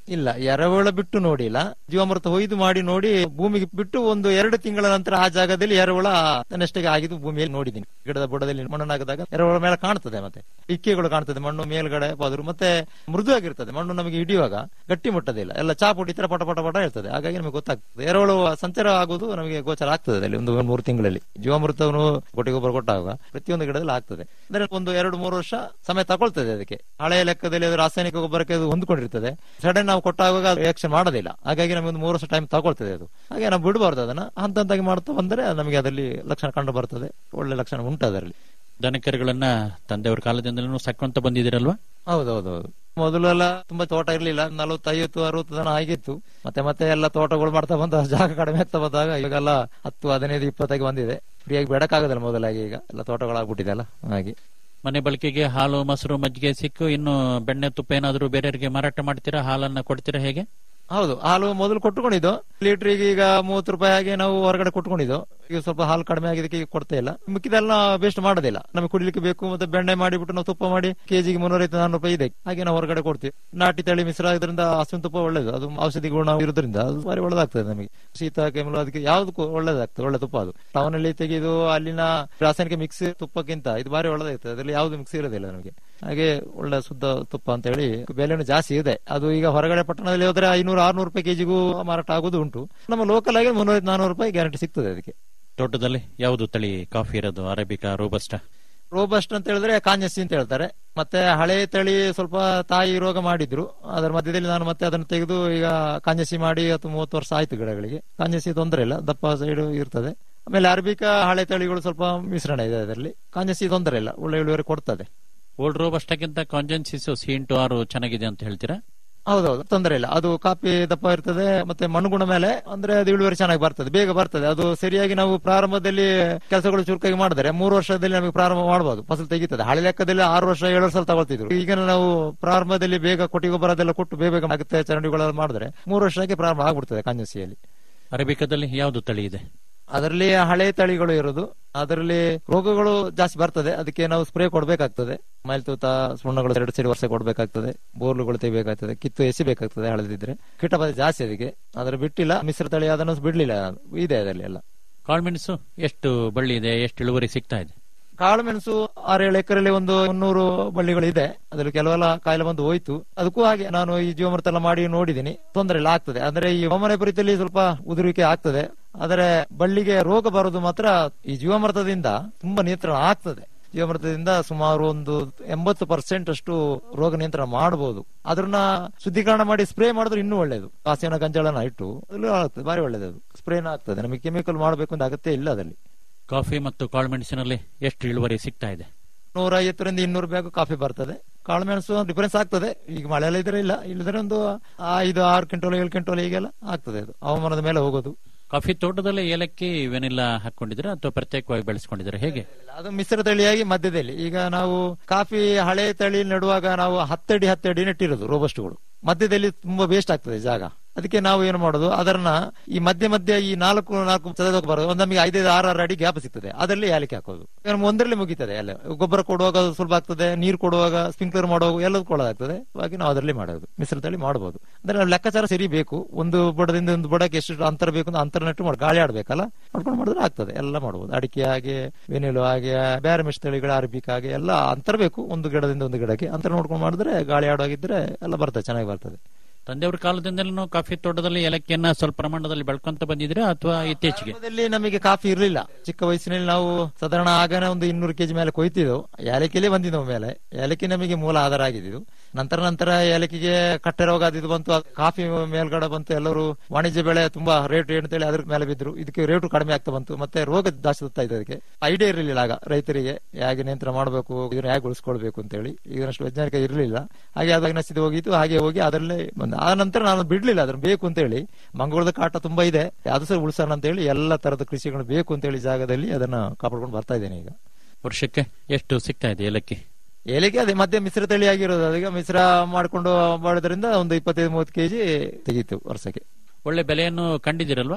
ಇಲ್ಲ ಎರೆಹುಳ ಬಿಟ್ಟು ನೋಡಿಲ್ಲ ಜೀವಾಮೃತ ಹೊಯ್ದು ಮಾಡಿ ನೋಡಿ ಭೂಮಿಗೆ ಬಿಟ್ಟು ಒಂದು ಎರಡು ತಿಂಗಳ ನಂತರ ಆ ಜಾಗದಲ್ಲಿ ಎರೆಹುಳ ತನ್ನಷ್ಟಕ್ಕೆ ಆಗಿದ್ದು ಭೂಮಿಯಲ್ಲಿ ನೋಡಿದ್ದೀನಿ ಗಿಡದ ಬುಡದಲ್ಲಿ ಮಣ್ಣನ್ನಾಗದಾಗ ಎರೆಹುಳ ಮೇಲೆ ಕಾಣ್ತದೆ ಮತ್ತೆ ಇಕ್ಕೆಗಳು ಕಾಣ್ತದೆ ಮಣ್ಣು ಮೇಲ್ಗಡೆ ಬದ್ರು ಮತ್ತೆ ಮೃದುವಾಗಿರ್ತದೆ ಮಣ್ಣು ನಮಗೆ ಹಿಡಿಯುವಾಗ ಗಟ್ಟಿ ಮುಟ್ಟದಿಲ್ಲ ಎಲ್ಲ ಚಾಪುಡಿ ತರ ಪಟ ಪಟ ಪಟ ಇರ್ತದೆ ಹಾಗಾಗಿ ನಮಗೆ ಗೊತ್ತಾಗ್ತದೆ ಎರೆಹುಳು ಸಂಚಾರ ಆಗುವುದು ನಮಗೆ ಗೋಚರ ಆಗ್ತದೆ ಅಲ್ಲಿ ಒಂದು ಮೂರು ತಿಂಗಳಲ್ಲಿ ಜೀವಾಮೃತವನ್ನು ಕೊಟ್ಟಿ ಗೊಬ್ಬರ ಕೊಟ್ಟಾಗ ಪ್ರತಿಯೊಂದು ಗಿಡದಲ್ಲಿ ಆಗ್ತದೆ ಅಂದ್ರೆ ಒಂದು ಎರಡು ಮೂರು ವರ್ಷ ಸಮಯ ತಗೊಳ್ತದೆ ಅದಕ್ಕೆ ಹಳೆಯ ಲೆಕ್ಕದಲ್ಲಿ ಅದು ರಾಸಾಯನಿಕ ಗೊಬ್ಬರಕ್ಕೆ ಅದು ಹೊಂದ್ಕೊಂಡಿರ್ತದೆ ಸಡನ್ ನಾವು ಕೊಟ್ಟಾಗ ರಿಯಾಕ್ಷನ್ ಮಾಡೋದಿಲ್ಲ ಹಾಗಾಗಿ ನಮಗೆ ಒಂದು ಮೂರು ವರ್ಷ ಟೈಮ್ ತಗೊಳ್ತದೆ ಅದು ಹಾಗೆ ನಾವು ಬಿಡಬಾರ್ದು ಅದನ್ನ ಹಂತ ಹಂತಾಗಿ ಮಾಡ್ತಾ ಬಂದರೆ ನಮಗೆ ಅದರಲ್ಲಿ ಲಕ್ಷಣ ಕಂಡು ಬರ್ತದೆ ಒಳ್ಳೆ ಲಕ್ಷಣ ಉಂಟು ಅದರಲ್ಲಿ ದನಕರುಗಳನ್ನ ತಂದೆಯವ್ರ ಕಾಲದಿಂದಲೂ ಸಾಕೊಂತ ಬಂದಿದ್ದೀರಲ್ವಾ ಹೌದೌದೌದು ಮೊದಲೆಲ್ಲ ತುಂಬಾ ತೋಟ ಇರ್ಲಿಲ್ಲ ನಲವತ್ತೈವತ್ತು ಅರವತ್ತು ದನ ಆಗಿತ್ತು ಮತ್ತೆ ಮತ್ತೆ ಎಲ್ಲ ತೋಟಗಳು ಮಾಡ್ತಾ ಬಂದ ಜಾಗ ಕಡಿಮೆ ಆಗ್ತಾ ಬಂದಾಗ ಇವಾಗೆಲ್ಲ ಹತ್ತು ಹದಿನೈದು ಇಪ್ಪತ್ತಾಗಿ ಬಂದಿದೆ ಫ್ರೀಯಾಗಿ ಬೆಡಕಾಗದಲ್ಲ ಮೊದಲಾಗಿ ಈಗ ಎಲ್ಲ ತೋಟಗಳಾಗ್ಬಿಟ್ಟಿದೆ ಅಲ್ಲ ಹಾಗೆ ಮನೆ ಬಳಕೆಗೆ ಹಾಲು ಮೊಸರು ಮಜ್ಜಿಗೆ ಸಿಕ್ಕು ಇನ್ನು ಬೆಣ್ಣೆ ತುಪ್ಪ ಏನಾದರೂ ಬೇರೆಯವರಿಗೆ ಮಾರಾಟ ಮಾಡ್ತೀರಾ ಹಾಲನ್ನ ಕೊಡ್ತೀರಾ ಹೇಗೆ ಹೌದು ಹಾಲು ಮೊದಲು ಕೊಟ್ಟುಕೊಂಡಿದ್ದು ಲೀಟರ್ಗೆ ಈಗ ಮೂವತ್ತು ರೂಪಾಯಿ ಹಾಗೆ ನಾವು ಹೊರಗಡೆ ಕೊಟ್ಕೊಂಡಿದ್ದು ಈಗ ಸ್ವಲ್ಪ ಹಾಲು ಕಡಿಮೆ ಆಗಿದ್ದಕ್ಕೆ ಈಗ ಕೊಡ್ತಾ ಇಲ್ಲ ಮಿಕ್ಕಿದೆಲ್ಲ ವೇಸ್ಟ್ ಮಾಡೋದಿಲ್ಲ ನಮಗೆ ಕುಡಿಲಿಕ್ಕೆ ಬೇಕು ಮತ್ತೆ ಬೆಣ್ಣೆ ಮಾಡಿಬಿಟ್ಟು ನಾವು ತುಪ್ಪ ಮಾಡಿ ಕೆಜಿಗೆ ಮುನ್ನೂರೈವತ್ತು ನಾನ್ನೂರು ರೂಪಾಯಿ ಇದೆ ಹಾಗೆ ನಾವು ಹೊರಗಡೆ ಕೊಡ್ತೀವಿ ನಾಟಿ ತಳಿ ಮಿಶ್ರ ಇದರಿಂದ ಹಸುವಿನ ತುಪ್ಪ ಒಳ್ಳೇದು ಅದು ಔಷಧಿ ಗುಣ ಇರೋದ್ರಿಂದ ಅದು ಭಾರಿ ಒಳ್ಳೇದಾಗ್ತದೆ ನಮಗೆ ಶೀತ ಕೆಮ್ಮಲು ಅದಕ್ಕೆ ಯಾವ್ದಕ್ಕೂ ಒಳ್ಳೇದಾಗ್ತದೆ ಒಳ್ಳೆ ತುಪ್ಪ ಅದು ಟೌನ್ ಅಲ್ಲಿ ತೆಗೆದು ಅಲ್ಲಿನ ರಾಸಾಯನಿಕ ಮಿಕ್ಸ್ ತುಪ್ಪಕ್ಕಿಂತ ಇದು ಭಾರಿ ಒಳ್ಳೇದಾಗ್ತದೆ ಅದರಲ್ಲಿ ಯಾವ್ದು ಮಿಕ್ಸ್ ಇರೋದಿಲ್ಲ ನಮಗೆ ಹಾಗೆ ಒಳ್ಳೆ ಶುದ್ಧ ತುಪ್ಪ ಅಂತ ಹೇಳಿ ಬೆಲೆನೂ ಜಾಸ್ತಿ ಇದೆ ಅದು ಈಗ ಹೊರಗಡೆ ಪಟ್ಟಣದಲ್ಲಿ ಹೋದ್ರೆ ಐನೂರು ಆರ್ನೂರು ರೂಪಾಯಿ ಕೆಜಿಗೂ ಮಾರಾಟ ಆಗೋದು ಉಂಟು ನಮ್ಮ ಲೋಕಲ್ ಆಗಿ ಮುನ್ನೂರ ನಾನೂರು ರೂಪಾಯಿ ಗ್ಯಾರಂಟಿ ಸಿಗ್ತದೆ ಅದಕ್ಕೆ ತೋಟದಲ್ಲಿ ಯಾವುದು ತಳಿ ಕಾಫಿ ಇರೋದು ಅರೇಬಿಕಾ ರೋಬಸ್ಟಾ ರೋಬಸ್ಟ್ ಅಂತ ಹೇಳಿದ್ರೆ ಕಾಂಜಸಿ ಅಂತ ಹೇಳ್ತಾರೆ ಮತ್ತೆ ಹಳೆ ತಳಿ ಸ್ವಲ್ಪ ತಾಯಿ ರೋಗ ಮಾಡಿದ್ರು ಅದರ ಮಧ್ಯದಲ್ಲಿ ನಾನು ಮತ್ತೆ ಅದನ್ನು ತೆಗೆದು ಈಗ ಕಾಂಜಸಿ ಮಾಡಿ ಅಥವಾ ಮೂವತ್ತು ವರ್ಷ ಆಯ್ತು ಗಿಡಗಳಿಗೆ ಕಾಂಜಸಿ ತೊಂದರೆ ಇಲ್ಲ ದಪ್ಪ ಸೈಡ್ ಇರ್ತದೆ ಆಮೇಲೆ ಅರಬಿಕಾ ಹಳೆ ತಳಿಗಳು ಸ್ವಲ್ಪ ಮಿಶ್ರಣ ಇದೆ ಅದರಲ್ಲಿ ಕಾಂಜಸಿ ತೊಂದರೆ ಇಲ್ಲ ಒಳ್ಳೆ ಇಳುವರಿ ಕೊಡ್ತದೆ ಓಲ್ಡ್ ರೋಬಸ್ಟಾಗಿಂತ ಕಾಂಜೆನ್ಸಿಸ್ ಸಿ ಇಂಟು ಆರು ಚೆನ್ನಾಗಿದೆ ಅಂತ ಹೇಳ್ತೀರಾ ಹೌದೌದು ತೊಂದರೆ ಇಲ್ಲ ಅದು ಕಾಪಿ ದಪ್ಪ ಇರ್ತದೆ ಮತ್ತೆ ಮಣ್ಣುಗುಣ ಮೇಲೆ ಅಂದ್ರೆ ಅದು ಇಳುವರಿ ಚೆನ್ನಾಗಿ ಬರ್ತದೆ ಬೇಗ ಬರ್ತದೆ ಅದು ಸರಿಯಾಗಿ ನಾವು ಪ್ರಾರಂಭದಲ್ಲಿ ಕೆಲಸಗಳು ಚುರುಕಾಗಿ ಮಾಡಿದ್ರೆ ಮೂರು ವರ್ಷದಲ್ಲಿ ನಮಗೆ ಪ್ರಾರಂಭ ಮಾಡಬಹುದು ಫಸಲು ತೆಗಿತದೆ ಹಳೆ ಲೆಕ್ಕದಲ್ಲಿ ಆರು ವರ್ಷ ಏಳು ವರ್ಷ ತಗೊಳ್ತಿದ್ರು ಈಗ ನಾವು ಪ್ರಾರಂಭದಲ್ಲಿ ಬೇಗ ಕೊಟ್ಟಿ ಗೊಬ್ಬರ ಅದೆಲ್ಲ ಕೊಟ್ಟು ಬೇಗ ಬೇಗ ಆಗುತ್ತೆ ಚರಂಡಿಗಳೆಲ್ಲ ಮಾಡಿದ್ರೆ ಮೂರು ವರ್ಷಕ್ಕೆ ಪ್ರಾರಂಭ ಆಗ್ಬಿಡ್ತದೆ ಕಾಂಜಸಿಯಲ್ಲಿ ಅರೇಬಿಕಾದಲ್ಲಿ ಯಾವುದು ತಳಿ ಇದೆ ಅದರಲ್ಲಿ ಹಳೆ ತಳಿಗಳು ಇರೋದು ಅದರಲ್ಲಿ ರೋಗಗಳು ಜಾಸ್ತಿ ಬರ್ತದೆ ಅದಕ್ಕೆ ನಾವು ಸ್ಪ್ರೇ ಕೊಡಬೇಕಾಗ್ತದೆ ಮೈಲ್ತೂತ ಸುಣ್ಣಗಳು ಎರಡು ಸೈಡ್ ವರ್ಷ ಕೊಡಬೇಕಾಗ್ತದೆ ಬೋರ್ಲುಗಳು ತೆಗಿಬೇಕಾಗ್ತದೆ ಕಿತ್ತು ಎಸಿಬೇಕಾಗ್ತದೆ ಹಳದಿದ್ರೆ ಕೀಟಬಾಧೆ ಜಾಸ್ತಿ ಅದಕ್ಕೆ ಅದ್ರ ಬಿಟ್ಟಿಲ್ಲ ಮಿಶ್ರ ತಳಿ ಅದನ್ನು ಬಿಡ್ಲಿಲ್ಲ ನಾನು. ಇದೆ ಅದರಲ್ಲಿ ಎಲ್ಲ ಕಾಳ್ಮೆಣಸು ಎಷ್ಟು ಬಳ್ಳಿ ಇದೆ ಎಷ್ಟು ಇಳುವರಿ ಸಿಗ್ತಾ ಇದೆ ಕಾಳು ಮೆಣಸು ಆರೇಳು ಎಕರೆಯಲ್ಲಿ ಒಂದು ಮುನ್ನೂರು ಬಳ್ಳಿಗಳು ಇದೆ ಅದ್ರಲ್ಲಿ ಕೆಲವೆಲ್ಲ ಕಾಯಿಲೆ ಬಂದು ಹೋಯ್ತು ಅದಕ್ಕೂ ಹಾಗೆ ನಾನು ಈ ಜೀವಮೃತ ಎಲ್ಲ ಮಾಡಿ ನೋಡಿದ್ದೀನಿ ತೊಂದರೆ ಇಲ್ಲ ಆಗ್ತದೆ ಅಂದ್ರೆ ಈ ಹವಾಮಾನ ವೈಪರೀತ್ಯದಲ್ಲಿ ಸ್ವಲ್ಪ ಉದುರುವಿಕೆ ಆಗ್ತದೆ ಆದರೆ ಬಳ್ಳಿಗೆ ರೋಗ ಬರೋದು ಮಾತ್ರ ಈ ಜೀವಾಮೃತದಿಂದ ತುಂಬಾ ನಿಯಂತ್ರಣ ಆಗ್ತದೆ ಜೀವಾಮೃತದಿಂದ ಸುಮಾರು ಒಂದು ಎಂಬತ್ತು ಪರ್ಸೆಂಟ್ ಅಷ್ಟು ರೋಗ ನಿಯಂತ್ರಣ ಮಾಡಬಹುದು ಅದನ್ನ ಶುದ್ಧೀಕರಣ ಮಾಡಿ ಸ್ಪ್ರೇ ಮಾಡಿದ್ರೆ ಇನ್ನೂ ಒಳ್ಳೇದು ಕಾಸಿನ ಗಂಜಳನ ಇಟ್ಟು ಅದ್ರಲ್ಲೂ ಆಗ್ತದೆ ಭಾರಿ ಒಳ್ಳೇದು ಅದು ಸ್ಪ್ರೇನ ಆಗ್ತದೆ ನಮಗೆ ಕೆಮಿಕಲ್ ಮಾಡಬೇಕು ಅಂತ ಅಗತ್ಯ ಇಲ್ಲ ಅದರಲ್ಲಿ ಕಾಫಿ ಮತ್ತು ಕಾಳುಮೆಣಸಿನಲ್ಲಿ ಎಷ್ಟು ಇಳುವರಿ ಸಿಗ್ತಾ ಇದೆ ನೂರ ಐವತ್ತರಿಂದ ಇನ್ನೂರು ಬ್ಯಾಗ್ ಕಾಫಿ ಬರ್ತದೆ ಕಾಳುಮೆಣಸು ಡಿಫರೆನ್ಸ್ ಆಗ್ತದೆ ಈಗ ಮಳೆ ಎಲ್ಲ ಇದ್ರೆ ಇಲ್ಲ ಇಲ್ಲದ್ರೆ ಒಂದು ಐದು ಆರು ಕ್ವಿಂಟಲ್ ಏಳು ಕ್ವಿಂಟಲ್ ಹೀಗೆಲ್ಲ ಆಗ್ತದೆ ಅದು ಹವಾಮಾನದ ಮೇಲೆ ಹೋಗೋದು ಕಾಫಿ ತೋಟದಲ್ಲಿ ಏಲಕ್ಕಿ ವೆನಿಲ್ಲಾ ಹಾಕೊಂಡಿದ್ರೆ ಅಥವಾ ಪ್ರತ್ಯೇಕವಾಗಿ ಬೆಳೆಸ್ಕೊಂಡಿದ್ರೆ ಹೇಗೆ ಅದು ಮಿಶ್ರ ತಳಿಯಾಗಿ ಮಧ್ಯದಲ್ಲಿ ಈಗ ನಾವು ಕಾಫಿ ಹಳೆ ತಳಿ ನೆಡುವಾಗ ನಾವು ಹತ್ತಡಿ ಹತ್ತಡಿ ನೆಟ್ಟಿರೋದು ರೋಬಸ್ಟ್ಗಳು ಮಧ್ಯದಲ್ಲಿ ತುಂಬಾ ವೇಸ್ಟ್ ಆಗ್ತದೆ ಜಾಗ ಅದಕ್ಕೆ ನಾವು ಏನು ಮಾಡೋದು ಅದನ್ನ ಈ ಮಧ್ಯ ಮಧ್ಯ ಈ ನಾಲ್ಕು ನಾಲ್ಕು ಚದಕ ಬರೋದು ಒಂದು ನಮಗೆ ಐದೈದು ಆರು ಆರು ಅಡಿ ಗ್ಯಾಪ್ ಸಿಗ್ತದೆ ಅದರಲ್ಲಿ ಏಲಕ್ಕಿ ಹಾಕೋದು ಈಗ ಒಂದರಲ್ಲಿ ಮುಗಿತದೆ ಎಲ್ಲ ಗೊಬ್ಬರ ಕೊಡುವಾಗ ಅದು ಸುಲಭ ಆಗ್ತದೆ ನೀರು ಕೊಡುವಾಗ ಸ್ಪ್ರಿಂಕ್ಲರ್ ಮಾಡುವಾಗ ಎಲ್ಲದೂ ಕೊಡೋದಾಗ್ತದೆ ಹಾಗಾಗಿ ನಾವು ಅದರಲ್ಲಿ ಮಾಡೋದು ಮಿಶ್ರ ತಳಿ ಮಾಡಬಹುದು ಅಂದ್ರೆ ನಾವು ಲೆಕ್ಕಾಚಾರ ಸರಿ ಬೇಕು ಒಂದು ಬುಡದಿಂದ ಒಂದು ಬುಡಕ್ಕೆ ಎಷ್ಟು ಅಂತರ ಬೇಕು ಅಂತ ಅಂತರ ನೆಟ್ಟು ಮಾಡಿ ಗಾಳಿ ಆಡ್ಬೇಕಲ್ಲ ಮಾಡ್ಕೊಂಡು ಮಾಡಿದ್ರೆ ಆಗ್ತದೆ ಎಲ್ಲ ಮಾಡಬಹುದು ಅಡಿಕೆ ಹಾಗೆ ವೆನಿಲು ಹಾಗೆ ಬೇರೆ ಮಿಶ್ರ ತಳಿಗಳು ಅರಬಿಕ್ ಹಾಗೆ ಎಲ್ಲ ಅಂತರ ಬೇಕು ಒಂದು ಗಿಡದಿಂದ ಒಂದು ಗಿಡಕ್ಕೆ ಅಂತರ ನೋಡ್ಕೊಂಡು ಮಾಡಿದ್ರೆ ಗಾಳಿ ಆಡೋಗಿದ್ರೆ ಎಲ್ಲ ಬರ್ತದೆ ಚೆನ್ನಾಗಿ ಬರ್ತದೆ ತಂದೆಯವ್ರ ಕಾಲದಿಂದಲೂ ಕಾಫಿ ತೋಟದಲ್ಲಿ ಏಲಕ್ಕಿಯನ್ನ ಸ್ವಲ್ಪ ಪ್ರಮಾಣದಲ್ಲಿ ಬೆಳ್ಕೊಂತ ಬಂದಿದ್ರೆ ಅಥವಾ ಇತ್ತೀಚೆಗೆ ಪ್ರಾರಂಭದಲ್ಲಿ ನಮಗೆ ಕಾಫಿ ಇರಲಿಲ್ಲ ಚಿಕ್ಕ ವಯಸ್ಸಿನಲ್ಲಿ ನಾವು ಸಾಧಾರಣ ಆಗನೇ ಒಂದು ಇನ್ನೂರು ಕೆಜಿ ಮೇಲೆ ಕೊಯ್ತಿದ್ದೆವು ಏಲಕ್ಕಿಲೇ ಬಂದಿದ್ದವು ಮೇಲೆ ಏಲಕ್ಕಿ ನಮಗೆ ಮೂಲ ಆಧಾರ ಆಗಿದ್ದು ನಂತರ ನಂತರ ಏಲಕ್ಕಿಗೆ ಕಟ್ಟೆ ರೋಗ ಅದು ಇದು ಬಂತು ಅದು ಕಾಫಿ ಮೇಲ್ಗಡೆ ಬಂತು ಎಲ್ಲರೂ ವಾಣಿಜ್ಯ ಬೆಳೆ ತುಂಬಾ ರೇಟ್ ಅಂತೇಳಿ ಅದ್ರ ಮೇಲೆ ಬಿದ್ರು ಇದಕ್ಕೆ ರೇಟು ಕಡಿಮೆ ಆಗ್ತಾ ಬಂತು ಮತ್ತೆ ರೋಗ ಜಾಸ್ತಿ ಬರ್ತಾ ಇದೆ ಅದಕ್ಕೆ ಐಡಿಯಾ ಇರಲಿಲ್ಲ ಆಗ ರೈತರಿಗೆ ಹೇಗೆ ನಿಯಂತ್ರಣ ಮಾಡಬೇಕು ಇದನ್ನ ಹೇಗೆ ಉಳಿಸ್ಕೊಳ್ಬೇಕು ಅಂತೇಳಿ ಇದನ್ನಷ್ಟು ವೈಜ್ಞಾನಿಕ ಇರಲಿಲ್ಲ ಹಾಗೆ ಅದಾಗ ನಶಿದು ಹೋಗಿತ್ತು ಹಾಗೆ ಹೋಗಿ ಅದರಲ್ಲೇ ಬಂದ ಆ ನಂತರ ನಾನು ಬಿಡ್ಲಿಲ್ಲ ಅದ್ರ ಬೇಕು ಅಂತ ಹೇಳಿ ಮಂಗಳೂರದ ಕಾಟ ತುಂಬಾ ಇದೆ ಅದು ಸಹ ಉಳಿಸೋಣ ಅಂತ ಹೇಳಿ ಎಲ್ಲ ತರದ ಕೃಷಿಗಳು ಬೇಕು ಅಂತ ಹೇಳಿ ಜಾಗದಲ್ಲಿ ಅದನ್ನ ಕಾಪಾಡ್ಕೊಂಡು ಬರ್ತಾ ಇದ್ದೇನೆ ಈಗ ವರ್ಷಕ್ಕೆ ಎಷ್ಟು ಸಿಗ್ತಾ ಇದೆ ಏಲಕ್ಕಿ ಏಲಕ್ಕಿ ಅದೇ ಮಧ್ಯೆ ಮಿಶ್ರ ತಳಿ ಆಗಿರೋದು ಅದೀಗ ಮಿಶ್ರ ಮಾಡ್ಕೊಂಡು ಮಾಡೋದ್ರಿಂದ ಒಂದು ಇಪ್ಪತ್ತೈದು ಮೂವತ್ತು ಕೆಜಿ ತೆಗೀತು ವರ್ಷಕ್ಕೆ ಒಳ್ಳೆ ಬೆಲೆಯನ್ನು ಕಂಡಿದ್ದೀರಲ್ವಾ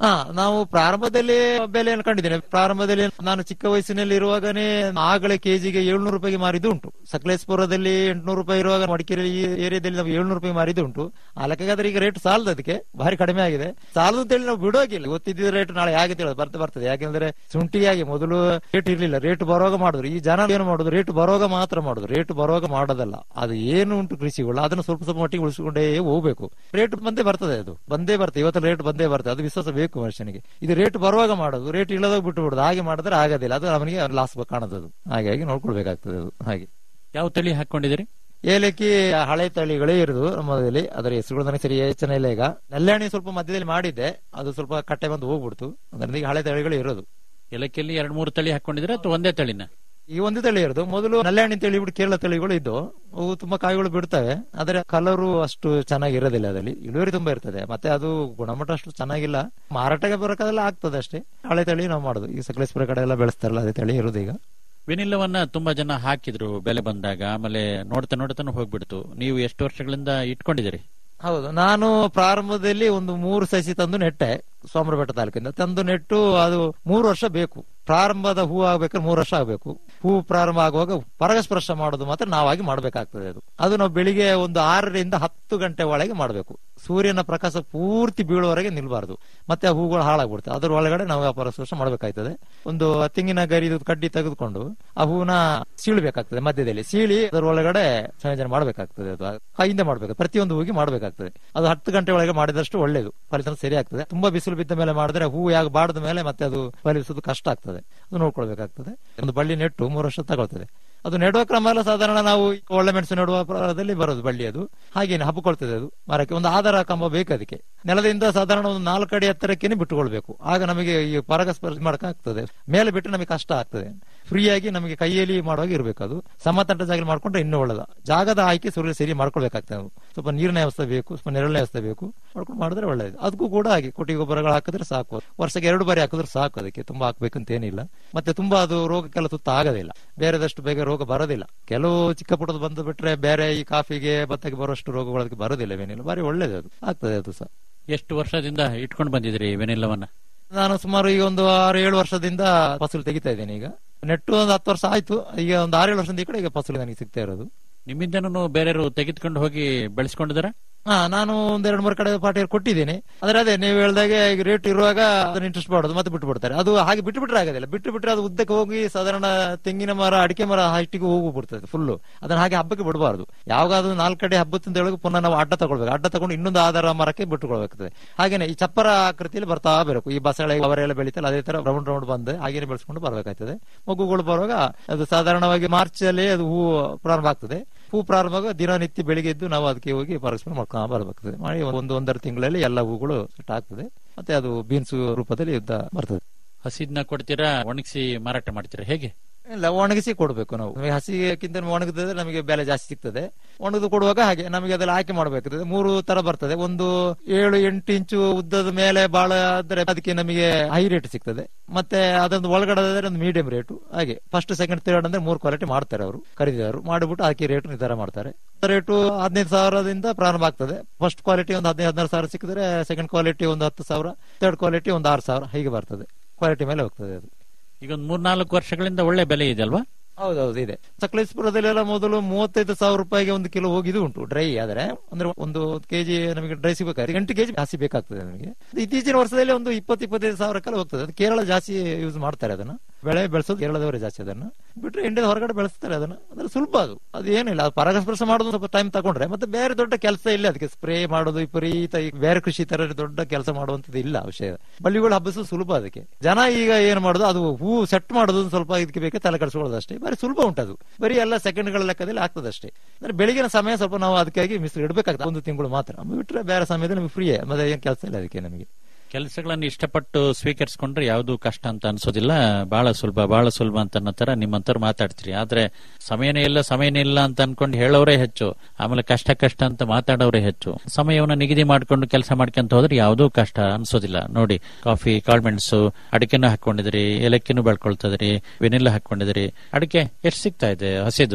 ಹಾ ನಾವು ಪ್ರಾರಂಭದಲ್ಲಿ ಬೆಲೆಯನ್ನು ಕಂಡಿದ್ದೇನೆ ಪ್ರಾರಂಭದಲ್ಲಿ ನಾನು ಚಿಕ್ಕ ವಯಸ್ಸಿನಲ್ಲಿ ಇರುವಾಗನೇ ಆಗಲೇ ಕೆಜಿಗೆ ಏಳ್ನೂರು ರೂಪಾಯಿಗೆ ಮಾರಿದ್ದು ಉಂಟು ಸಕಲೇಶ್ಪುರದಲ್ಲಿ ಎಂಟ್ನೂರು ರೂಪಾಯಿ ಇರುವಾಗ ಮಡಿಕೇರಿ ಈ ಏರಿಯಾದಲ್ಲಿ ನಾವು ಏಳ್ನೂರು ರೂಪಾಯಿ ಮಾರಿದ್ದು ಉಂಟು ಆ ಲೆಕ್ಕಗಾದ್ರೆ ಈಗ ರೇಟ್ ಸಾಲದು ಅದಕ್ಕೆ ಭಾರಿ ಕಡಿಮೆ ಆಗಿದೆ ಸಾಲದು ಅಂತೇಳಿ ನಾವು ಬಿಡೋಗಿಲ್ಲ ಗೊತ್ತಿದ್ದ ರೇಟ್ ನಾಳೆ ಹೇಗೆ ತಿಳಿಯೋದು ಬರ್ತಾ ಬರ್ತದೆ ಯಾಕೆಂದ್ರೆ ಶುಂಠಿಯಾಗಿ ಮೊದಲು ರೇಟ್ ಇರ್ಲಿಲ್ಲ ರೇಟ್ ಬರುವಾಗ ಮಾಡಿದ್ರು ಈ ಜನ ಏನು ಮಾಡುದು ರೇಟ್ ಬರುವಾಗ ಮಾತ್ರ ಮಾಡುದು ರೇಟ್ ಬರುವಾಗ ಮಾಡೋದಲ್ಲ ಅದು ಏನು ಉಂಟು ಕೃಷಿಗಳು ಅದನ್ನು ಸ್ವಲ್ಪ ಸ್ವಲ್ಪ ಮಟ್ಟಿಗೆ ಉಳಿಸಿಕೊಂಡೇ ಹೋಗ್ಬೇಕು ರೇಟ್ ಬಂದೇ ಬರ್ತದೆ ಅದು ಬಂದೇ ಬರ್ತದೆ ಇವತ್ತು ರೇಟ್ ಬಂದೇ ಬರ್ತದೆ ಅದು ವಿಶ್ವಾಸ ಬೇಕು ಮನುಷ್ಯನಿಗೆ ಇದು ರೇಟ್ ಬರುವಾಗ ಮಾಡೋದು ರೇಟ್ ಇಲ್ಲದಾಗ ಬಿಟ್ಟು ಬಿಡುದು ಹಾಗೆ ಮಾಡಿದ್ರೆ ಆಗೋದಿಲ್ಲ ಅದು ಅವನಿಗೆ ಲಾಸ್ ಕಾಣೋದು ಹಾಗಾಗಿ ನೋಡ್ಕೊಳ್ಬೇಕಾಗ್ತದೆ ಅದು ಹಾಗೆ ಯಾವ ತಳಿ ಹಾಕೊಂಡಿದ್ದೀರಿ ಏಲಕ್ಕಿ ಹಳೆ ತಳಿಗಳೇ ಇರುದು ನಮ್ಮದಲ್ಲಿ ಅದರ ಹೆಸರುಗಳು ನನಗೆ ಸರಿ ಯೋಚನೆ ಇಲ್ಲ ಈಗ ನೆಲ್ಲಾಣಿ ಸ್ವಲ್ಪ ಮಧ್ಯದಲ್ಲಿ ಮಾಡಿದ್ದೆ ಅದು ಸ್ವಲ್ಪ ಕಟ್ಟೆ ಬಂದು ಹೋಗ್ಬಿಡ್ತು ಅದರಿಂದ ಈಗ ಹಳೆ ತಳಿಗಳು ಇರೋದು ಏಲಕ್ಕಿಯಲ್ಲಿ ಎರಡ್ ಮೂರು ತಳಿ ಹಾಕೊಂಡಿದ್ರೆ ಅಥವಾ ಒಂದೇ ತಳಿನ ಈ ಒಂದು ತಳಿ ಇರೋದು ಮೊದಲು ನಲ್ಯಾಣಿ ತಳಿ ಬಿಟ್ಟು ಕೇರಳ ತಳಿಗಳು ಇದ್ದು ಅವು ತುಂಬಾ ಕಾಯಿಗಳು ಬಿಡ್ತವೆ ಆದರೆ ಕಲರು ಅಷ್ಟು ಚೆನ್ನಾಗಿ ಇರೋದಿಲ್ಲ ಅದರಲ್ಲಿ ಇಳುವರಿ ತುಂಬಾ ಇರ್ತದೆ ಮತ್ತೆ ಅದು ಗುಣಮಟ್ಟ ಅಷ್ಟು ಚೆನ್ನಾಗಿಲ್ಲ ಮಾರಾಟಕ್ಕೆ ಬರೋಕ್ಕೆಲ್ಲ ಆಗ್ತದೆ ಅಷ್ಟೇ ಹಳೆ ತಳಿ ನಾವು ಮಾಡುದು ಈ ಸಕಲೇಶ್ಪುರ ಕಡೆ ಎಲ್ಲ ಬೆಳೆಸ್ತಾರಲ್ಲ ಅದೇ ತಳಿ ಇರೋದು ಈಗ ವೆನಿಲ್ಲವನ್ನ ತುಂಬಾ ಜನ ಹಾಕಿದ್ರು ಬೆಲೆ ಬಂದಾಗ ಆಮೇಲೆ ನೋಡ್ತಾ ನೋಡ್ತಾನು ಹೋಗ್ಬಿಡ್ತು ನೀವು ಎಷ್ಟು ವರ್ಷಗಳಿಂದ ಇಟ್ಕೊಂಡಿದ್ದೀರಿ ಹೌದು ನಾನು ಪ್ರಾರಂಭದಲ್ಲಿ ಒಂದು ಮೂರು ಸಸಿ ತಂದು ನೆಟ್ಟೆ ಸೋಮರಬೆಟ್ಟ ತಾಲೂಕಿಂದ ತಂದು ನೆಟ್ಟು ಅದು ಮೂರು ವರ್ಷ ಬೇಕು ಪ್ರಾರಂಭದ ಹೂ ಆಗ್ಬೇಕಾದ್ರೆ ಮೂರು ವರ್ಷ ಆಗ್ಬೇಕು ಹೂ ಪ್ರಾರಂಭ ಆಗುವಾಗ ಪರಾಗಸ್ಪರ್ಶ ಮಾಡೋದು ಮಾತ್ರ ನಾವಾಗಿ ಮಾಡಬೇಕಾಗ್ತದೆ ಅದು ಅದು ನಾವು ಬೆಳಿಗ್ಗೆ ಒಂದು ಆರರಿಂದ ಹತ್ತು ಗಂಟೆ ಒಳಗೆ ಮಾಡಬೇಕು ಸೂರ್ಯನ ಪ್ರಕಾಶ ಪೂರ್ತಿ ಬೀಳುವವರೆಗೆ ನಿಲ್ಬಾರ್ದು ಮತ್ತೆ ಆ ಹೂಗಳು ಹಾಳಾಗ್ಬಿಡುತ್ತೆ ಅದ್ರ ಒಳಗಡೆ ನಾವು ಆ ಪರಾಗಸ್ಪರ್ಶ ಮಾಡಬೇಕಾಗ್ತದೆ ಒಂದು ತೆಂಗಿನ ಗರಿದು ಕಡ್ಡಿ ತೆಗೆದುಕೊಂಡು ಆ ಹೂವನ್ನ ಸೀಳ್ಬೇಕಾಗ್ತದೆ ಮಧ್ಯದಲ್ಲಿ ಸೀಳಿ ಅದರ ಒಳಗಡೆ ಸಂಯೋಜನೆ ಮಾಡಬೇಕಾಗ್ತದೆ ಅದು ಕೈಯಿಂದ ಮಾಡಬೇಕು ಪ್ರತಿಯೊಂದು ಹೂಗಿ ಮಾಡಬೇಕಾಗ್ತದೆ ಅದು ಹತ್ತು ಗಂಟೆ ಒಳಗೆ ಮಾಡಿದಷ್ಟು ಒಳ್ಳೇದು ಫಲಿತಾಂಶ ಸರಿ ಆಗ್ತದೆ ತುಂಬಾ ಬಿಸಿಲು ಬಿದ್ದ ಮೇಲೆ ಮಾಡಿದ್ರೆ ಹೂ ಯಾಗ ಬಾಡದ ಮೇಲೆ ಮತ್ತೆ ಅದು ಫಲಿಸೋದು ಕಷ್ಟ ಆಗ್ತದೆ ಅದು ನೋಡ್ಕೊಳ್ಬೇಕಾಗ್ತದೆ ಒಂದು ಬಳ್ಳಿ ನೆಟ್ಟು ಮೂರು ವರ್ಷ ತಗೊಳ್ತದೆ ಅದು ನೆಡುವ ಕ್ರಮ ಎಲ್ಲ ಸಾಧಾರಣ ನಾವು ಒಳ್ಳೆ ಮೆಣಸು ನೆಡುವ ಪ್ರಾರಂಭದಲ್ಲಿ ಬರೋದು ಬಳ್ಳಿ ಅದು ಹಾಗೇನೆ ಹಬ್ಬಿಕೊಳ್ತದೆ ಅದು ಮರಕ್ಕೆ ಒಂದು ಆಧಾರ ಕಂಬ ಬೇಕು ಅದಕ್ಕೆ ನೆಲದಿಂದ ಸಾಧಾರಣ ಒಂದು ನಾಲ್ಕು ಅಡಿ ಎತ್ತರಕ್ಕೇನೆ ಬಿಟ್ಟುಕೊಳ್ಬೇಕು ಆಗ ನಮಗೆ ಈ ಪರಾಗಸ್ಪರ್ಶ ಮಾಡಕ್ ಆಗ್ತದೆ ಮೇಲೆ ಬಿಟ್ಟು ನಮಗೆ ಕಷ್ಟ ಆಗ್ತದೆ ಫ್ರೀ ಆಗಿ ನಮಗೆ ಕೈಯಲ್ಲಿ ಮಾಡುವಾಗ ಇರಬೇಕು ಅದು ಸಮತಟ್ಟ ಜಾಗ ಮಾಡ್ಕೊಂಡ್ರೆ ಇನ್ನೂ ಒಳ್ಳೆದ ಜಾಗದ ಆಯ್ಕೆ ಸೂರ್ಯ ಸರಿ ಮಾಡ್ಕೊಳ್ಬೇಕಾಗ್ತದೆ ನಾವು ಸ್ವಲ್ಪ ನೀರಿನ ವ್ಯವಸ್ಥೆ ಬೇಕು ಸ್ವಲ್ಪ ನೆರಳಿನ ವ್ಯವಸ್ಥೆ ಬೇಕು ಮಾಡ್ಕೊಂಡು ಮಾಡಿದ್ರೆ ಒಳ್ಳೇದು ಅದಕ್ಕೂ ಕೂಡ ಹಾಗೆ ಕೊಟ್ಟಿಗೆ ಗೊಬ್ಬರಗಳು ಹಾಕಿದ್ರೆ ಸಾಕು ವರ್ಷಕ್ಕೆ ಎರಡು ಬಾರಿ ಹಾಕಿದ್ರೆ ಸಾಕು ಅದಕ್ಕೆ ತುಂಬಾ ಹಾಕ್ಬೇಕಂತ ಏನಿಲ್ಲ ಮತ್ತೆ ತುಂಬಾ ಅದು ರೋಗಕ್ಕೆಲ್ಲ ತುತ್ತ ಆಗೋದಿಲ್ಲ ಬೇರೆದಷ್ಟು ಬೇಗ ರೋಗ ಬರೋದಿಲ್ಲ ಕೆಲವು ಚಿಕ್ಕ ಪುಟ್ಟದ ಬಂದು ಬಿಟ್ರೆ ಬೇರೆ ಈ ಕಾಫಿಗೆ ಭತ್ತಕ್ಕೆ ಬರುವಷ್ಟು ರೋಗಗಳು ಅದಕ್ಕೆ ಬರೋದಿಲ್ಲ ಏನಿಲ್ಲ ಬಾರಿ ಒಳ್ಳೇದು ಅದು ಆಗ್ತದೆ ಅದು ಸಹ ಎಷ್ಟು ವರ್ಷದಿಂದ ಇಟ್ಕೊಂಡು ಬಂದಿದ್ರಿ ವೆನಿಲ್ಲವನ್ನ ನಾನು ಸುಮಾರು ಈಗ ಒಂದು ಆರು ಏಳು ವರ್ಷದಿಂದ ಫಸಲು ತೆಗಿತಾ ಇದ್ದೇನೆ ಈಗ ನೆಟ್ಟು ಒಂದು ಹತ್ತು ವರ್ಷ ಆಯ್ತು ಈಗ ಒಂದು ಆರೇಳು ವರ್ಷದಿಂದ ಈ ಕಡೆ ಈಗ ಫಸಲು ನನಗೆ ಸಿಗ್ತಾ ಇರೋದು ನಿಮ್ಮಿಂದನೂ ಬೇರೆಯವರು ತೆಗೆದುಕೊಂಡು ಹೋಗಿ ಬೆಳೆಸ್ಕೊಂಡಿದಾರ ಹಾ ನಾನು ಒಂದ್ ಎರಡು ಮೂರು ಕಡೆ ಪಾರ್ಟಿ ಕೊಟ್ಟಿದ್ದೀನಿ ಆದ್ರೆ ಅದೇ ನೀವು ಹೇಳ್ದಾಗೆ ಈಗ ರೇಟ್ ಇರುವಾಗ ಅದನ್ನ ಇಂಟ್ರೆಸ್ಟ್ ಮಾಡೋದು ಮತ್ತೆ ಬಿಟ್ಟು ಬಿಡ್ತಾರೆ ಅದು ಹಾಗೆ ಬಿಟ್ಟು ಬಿಟ್ರೆ ಆಗೋದಿಲ್ಲ ಬಿಟ್ಟು ಬಿಟ್ರೆ ಅದು ಉದ್ದಕ್ಕೆ ಹೋಗಿ ಸಾಧಾರಣ ತೆಂಗಿನ ಮರ ಅಡಿಕೆ ಮರ ಹೈಟಿಗೆ ಹೋಗಿ ಬಿಡ್ತದೆ ಫುಲ್ಲು ಅದನ್ನ ಹಾಗೆ ಹಬ್ಬಕ್ಕೆ ಬಿಡಬಾರ್ದು ಯಾವಾಗ ಅದು ನಾಲ್ಕು ಕಡೆ ಹಬ್ಬತ್ತಿಂದ ಹೇಳುವಾಗ ಪುನಃ ನಾವು ಅಡ್ಡ ತಗೊಳ್ಬೇಕು ಅಡ್ಡ ತಗೊಂಡು ಇನ್ನೊಂದು ಆಧಾರ ಮರಕ್ಕೆ ಬಿಟ್ಟುಕೊಳ್ಬೇಕಾಗ್ತದೆ ಹಾಗೇನೆ ಈ ಚಪ್ಪರ ಆಕೃತಿಯಲ್ಲಿ ಬರ್ತಾ ಬರಬೇಕು ಈ ಬಸಳೆ ಅವರೆಲ್ಲ ಬೆಳೀತಲ್ಲ ಅದೇ ತರ ರೌಂಡ್ ರೌಂಡ್ ಬಂದು ಹಾಗೇನೆ ಬೆಳೆಸ್ಕೊಂಡು ಬರ್ಬೇಕಾಗ್ತದೆ ಮಗುಗಳು ಬರುವಾಗ ಅದು ಸಾಧಾರಣವಾಗಿ ಮಾರ್ಚ್ ಅಲ್ಲಿ ಅದು ಹೂ ಪ್ರಾರಂಭ ಆಗ್ತದೆ ಹೂ ಪ್ರಾರಂಭ ಆಗುವಾಗ ದಿನನಿತ್ಯ ಬೆಳಿಗ್ಗೆ ಎದ್ದು ನಾವು ಅದಕ್ಕೆ ಹೋಗಿ ಪರಸ್ಪರ ಮಾಡ್ಕೊಂಡು ಬರಬೇಕಾಗ್ತದೆ ಮಾಡಿ ಒಂದು ಒಂದರ ತಿಂಗಳಲ್ಲಿ ಎಲ್ಲ ಹೂಗಳು ಸೆಟ್ ಆಗ್ತದೆ ಮತ್ತೆ ಅದು ಬೀನ್ಸ್ ರೂಪದಲ್ಲಿ ಯುದ್ಧ ಬರ್ತದೆ ಹಸಿದ್ನ ಕೊಡ್ತೀರಾ ಒಣಗಿಸಿ ಮಾರಾಟ ಮಾಡ್ತೀರಾ ಹೇಗೆ ಇಲ್ಲ ಒಣಗಿಸಿ ಕೊಡಬೇಕು ನಾವು ನಮಗೆ ಹಸಿಗಿಂತ ಒಣಗಿದ್ರೆ ನಮಗೆ ಬೆಲೆ ಜಾಸ್ತಿ ಸಿಗ್ತದೆ ಒಣಗಿದು ಕೊಡುವಾಗ ಹಾಗೆ ನಮಗೆ ಅದೆಲ್ಲ ಆಯ್ಕೆ ಮಾಡಬೇಕಾಗ್ತದೆ ಮೂರು ತರ ಬರ್ತದೆ ಒಂದು ಏಳು ಎಂಟು ಇಂಚು ಉದ್ದದ ಮೇಲೆ ಬಾಳ ಆದ್ರೆ ಅದಕ್ಕೆ ನಮಗೆ ಹೈ ರೇಟ್ ಸಿಗ್ತದೆ ಮತ್ತೆ ಅದೊಂದು ಒಳಗಡೆ ಆದ್ರೆ ಒಂದು ಮೀಡಿಯಂ ರೇಟು ಹಾಗೆ ಫಸ್ಟ್ ಸೆಕೆಂಡ್ ಥರ್ಡ್ ಅಂದ್ರೆ ಮೂರು ಕ್ವಾಲಿಟಿ ಮಾಡ್ತಾರೆ ಅವರು ಖರೀದಿದಾರರು ಮಾಡಿಬಿಟ್ಟು ಅದಕ್ಕೆ ರೇಟ್ ನಿರ್ಧಾರ ಮಾಡ್ತಾರೆ ರೇಟು ಹದಿನೈದು ಸಾವಿರದಿಂದ ಪ್ರಾರಂಭ ಆಗ್ತದೆ ಫಸ್ಟ್ ಕ್ವಾಲಿಟಿ ಒಂದು ಹದಿನೈದು ಹದಿನಾರು ಸಾವಿರ ಸಿಕ್ಕಿದ್ರೆ ಸೆಕೆಂಡ್ ಕ್ವಾಲಿಟಿ ಒಂದು ಹತ್ತು ಸಾವಿರ ಥರ್ಡ್ ಕ್ವಾಲಿಟಿ ಒಂದು ಆರು ಸಾವಿರ ಹೀಗೆ ಬರ್ತದೆ ಕ್ವಾಲಿಟಿ ಮೇಲೆ ಹೋಗ್ತದೆ ಅದು ಈಗ ಒಂದು ಮೂರ್ನಾಲ್ಕು ವರ್ಷಗಳಿಂದ ಒಳ್ಳೆ ಬೆಲೆ ಇದೆ ಅಲ್ವಾ ಹೌದೌದು ಇದೆ ಸಕಲೇಶ್ಪುರದಲ್ಲೆಲ್ಲ ಮೊದಲು ಮೂವತ್ತೈದು ಸಾವಿರ ರೂಪಾಯಿಗೆ ಒಂದು ಕಿಲೋ ಹೋಗಿದ್ದು ಉಂಟು ಡ್ರೈ ಆದ್ರೆ ಅಂದ್ರೆ ಒಂದು ಕೆಜಿ ನಮಗೆ ಡ್ರೈ ಸಿಗಬೇಕಾದ್ರೆ ಎಂಟು ಕೆಜಿ ಹಸಿ ಬೇಕಾಗ್ತದೆ ನಮಗೆ ಇತ್ತೀಚಿನ ವರ್ಷದಲ್ಲಿ ಒಂದು ಇಪ್ಪತ್ತು ಇಪ್ಪತ್ತೈದು ಸಾವಿರಕ್ಕೆಲ್ಲ ಹೋಗ್ತದೆ ಅದು ಕೇರಳ ಜಾಸ್ತಿ ಯೂಸ್ ಮಾಡ್ತಾರೆ ಅದನ್ನ ಬೆಳೆ ಬೆಳೆಸೋದು ಕೇರಳದವರೇ ಜಾಸ್ತಿ ಅದನ್ನ ಬಿಟ್ರೆ ಇಂಡಿಯಾದ ಹೊರಗಡೆ ಬೆಳೆಸ್ತಾರೆ ಅದನ್ನ ಅಂದ್ರೆ ಸುಲಭ ಅದು ಅದು ಏನಿಲ್ಲ ಅದು ಪರಾಗಸ್ಪರ್ಶ ಮಾಡೋದು ಸ್ವಲ್ಪ ಟೈಮ್ ತಗೊಂಡ್ರೆ ಮತ್ತೆ ಬೇರೆ ದೊಡ್ಡ ಕೆಲಸ ಇಲ್ಲ ಅದಕ್ಕೆ ಸ್ಪ್ರೇ ಮಾಡೋದು ವಿಪರೀತ ಈ ಬೇರೆ ಕೃಷಿ ತರ ದೊಡ್ಡ ಕೆಲಸ ಮಾಡುವಂತದ್ದು ಇಲ್ಲ ವಿಷಯ ಬಳ್ಳಿಗಳು ಹಬ್ಬಿಸೋದು ಸುಲಭ ಅದಕ್ಕೆ ಜನ ಈಗ ಏನ್ ಮಾಡೋದು ಅದು ಹೂ ಸೆಟ್ ಮಾಡೋದು ಒಂದು ಸ್ವಲ್ಪ ಇದಕ್ಕೆ ಬೇಕು ತಲೆ ಕಡಿಸ್ಕೊಳ್ಳೋದು ಅಷ್ಟೇ ಬರೀ ಸುಲಭ ಉಂಟದು ಬರೀ ಎಲ್ಲ ಸೆಕೆಂಡ್ಗಳ ಲೆಕ್ಕದಲ್ಲಿ ಆಗ್ತದೆ ಅಷ್ಟೇ ಅಂದ್ರೆ ಬೆಳಗಿನ ಸಮಯ ಸ್ವಲ್ಪ ನಾವು ಅದಕ್ಕಾಗಿ ಮಿಸ್ ಇಡಬೇಕಾಗ್ತದೆ ಒಂದು ತಿಂಗಳು ಮಾತ್ರ ಬಿಟ್ರೆ ಬೇರೆ ಸಮಯದಲ್ಲಿ ನಮಗೆ ಫ್ರೀ ಮತ್ತೆ ಏನ್ ಕೆಲಸ ಇಲ್ಲ ಅದಕ್ಕೆ ನಮಗೆ ಕೆಲಸಗಳನ್ನು ಇಷ್ಟಪಟ್ಟು ಸ್ವೀಕರಿಸಿಕೊಂಡ್ರೆ ಯಾವುದು ಕಷ್ಟ ಅಂತ ಅನ್ಸೋದಿಲ್ಲ ಬಹಳ ಸುಲಭ ಬಹಳ ಸುಲಭ ಅಂತ ಅನ್ನೋ ತರ ನಿಮ್ಮಂತರ ಮಾತಾಡ್ತೀರಿ ಆದ್ರೆ ಸಮಯನೇ ಇಲ್ಲ ಸಮಯನೇ ಇಲ್ಲ ಅಂತ ಅನ್ಕೊಂಡು ಹೇಳೋರೇ ಹೆಚ್ಚು ಆಮೇಲೆ ಕಷ್ಟ ಕಷ್ಟ ಅಂತ ಮಾತಾಡೋರೇ ಹೆಚ್ಚು ಸಮಯವನ್ನು ನಿಗದಿ ಮಾಡ್ಕೊಂಡು ಕೆಲಸ ಮಾಡ್ಕೊಂತ ಹೋದ್ರೆ ಯಾವುದೂ ಕಷ್ಟ ಅನ್ಸೋದಿಲ್ಲ ನೋಡಿ ಕಾಫಿ ಕಾಳ್ಮೆಣಸು ಅಡಿಕೆನೂ ಹಾಕೊಂಡಿದ್ರಿ ಏಲಕ್ಕಿನೂ ಬೆಳ್ಕೊಳ್ತದ್ರಿ ವೆನಿಲ್ಲ ಹಾಕೊಂಡಿದ್ರಿ ಅಡಿಕೆ ಎಷ್ಟು ಸಿಗ್ತಾ ಇದೆ ಹಸಿದು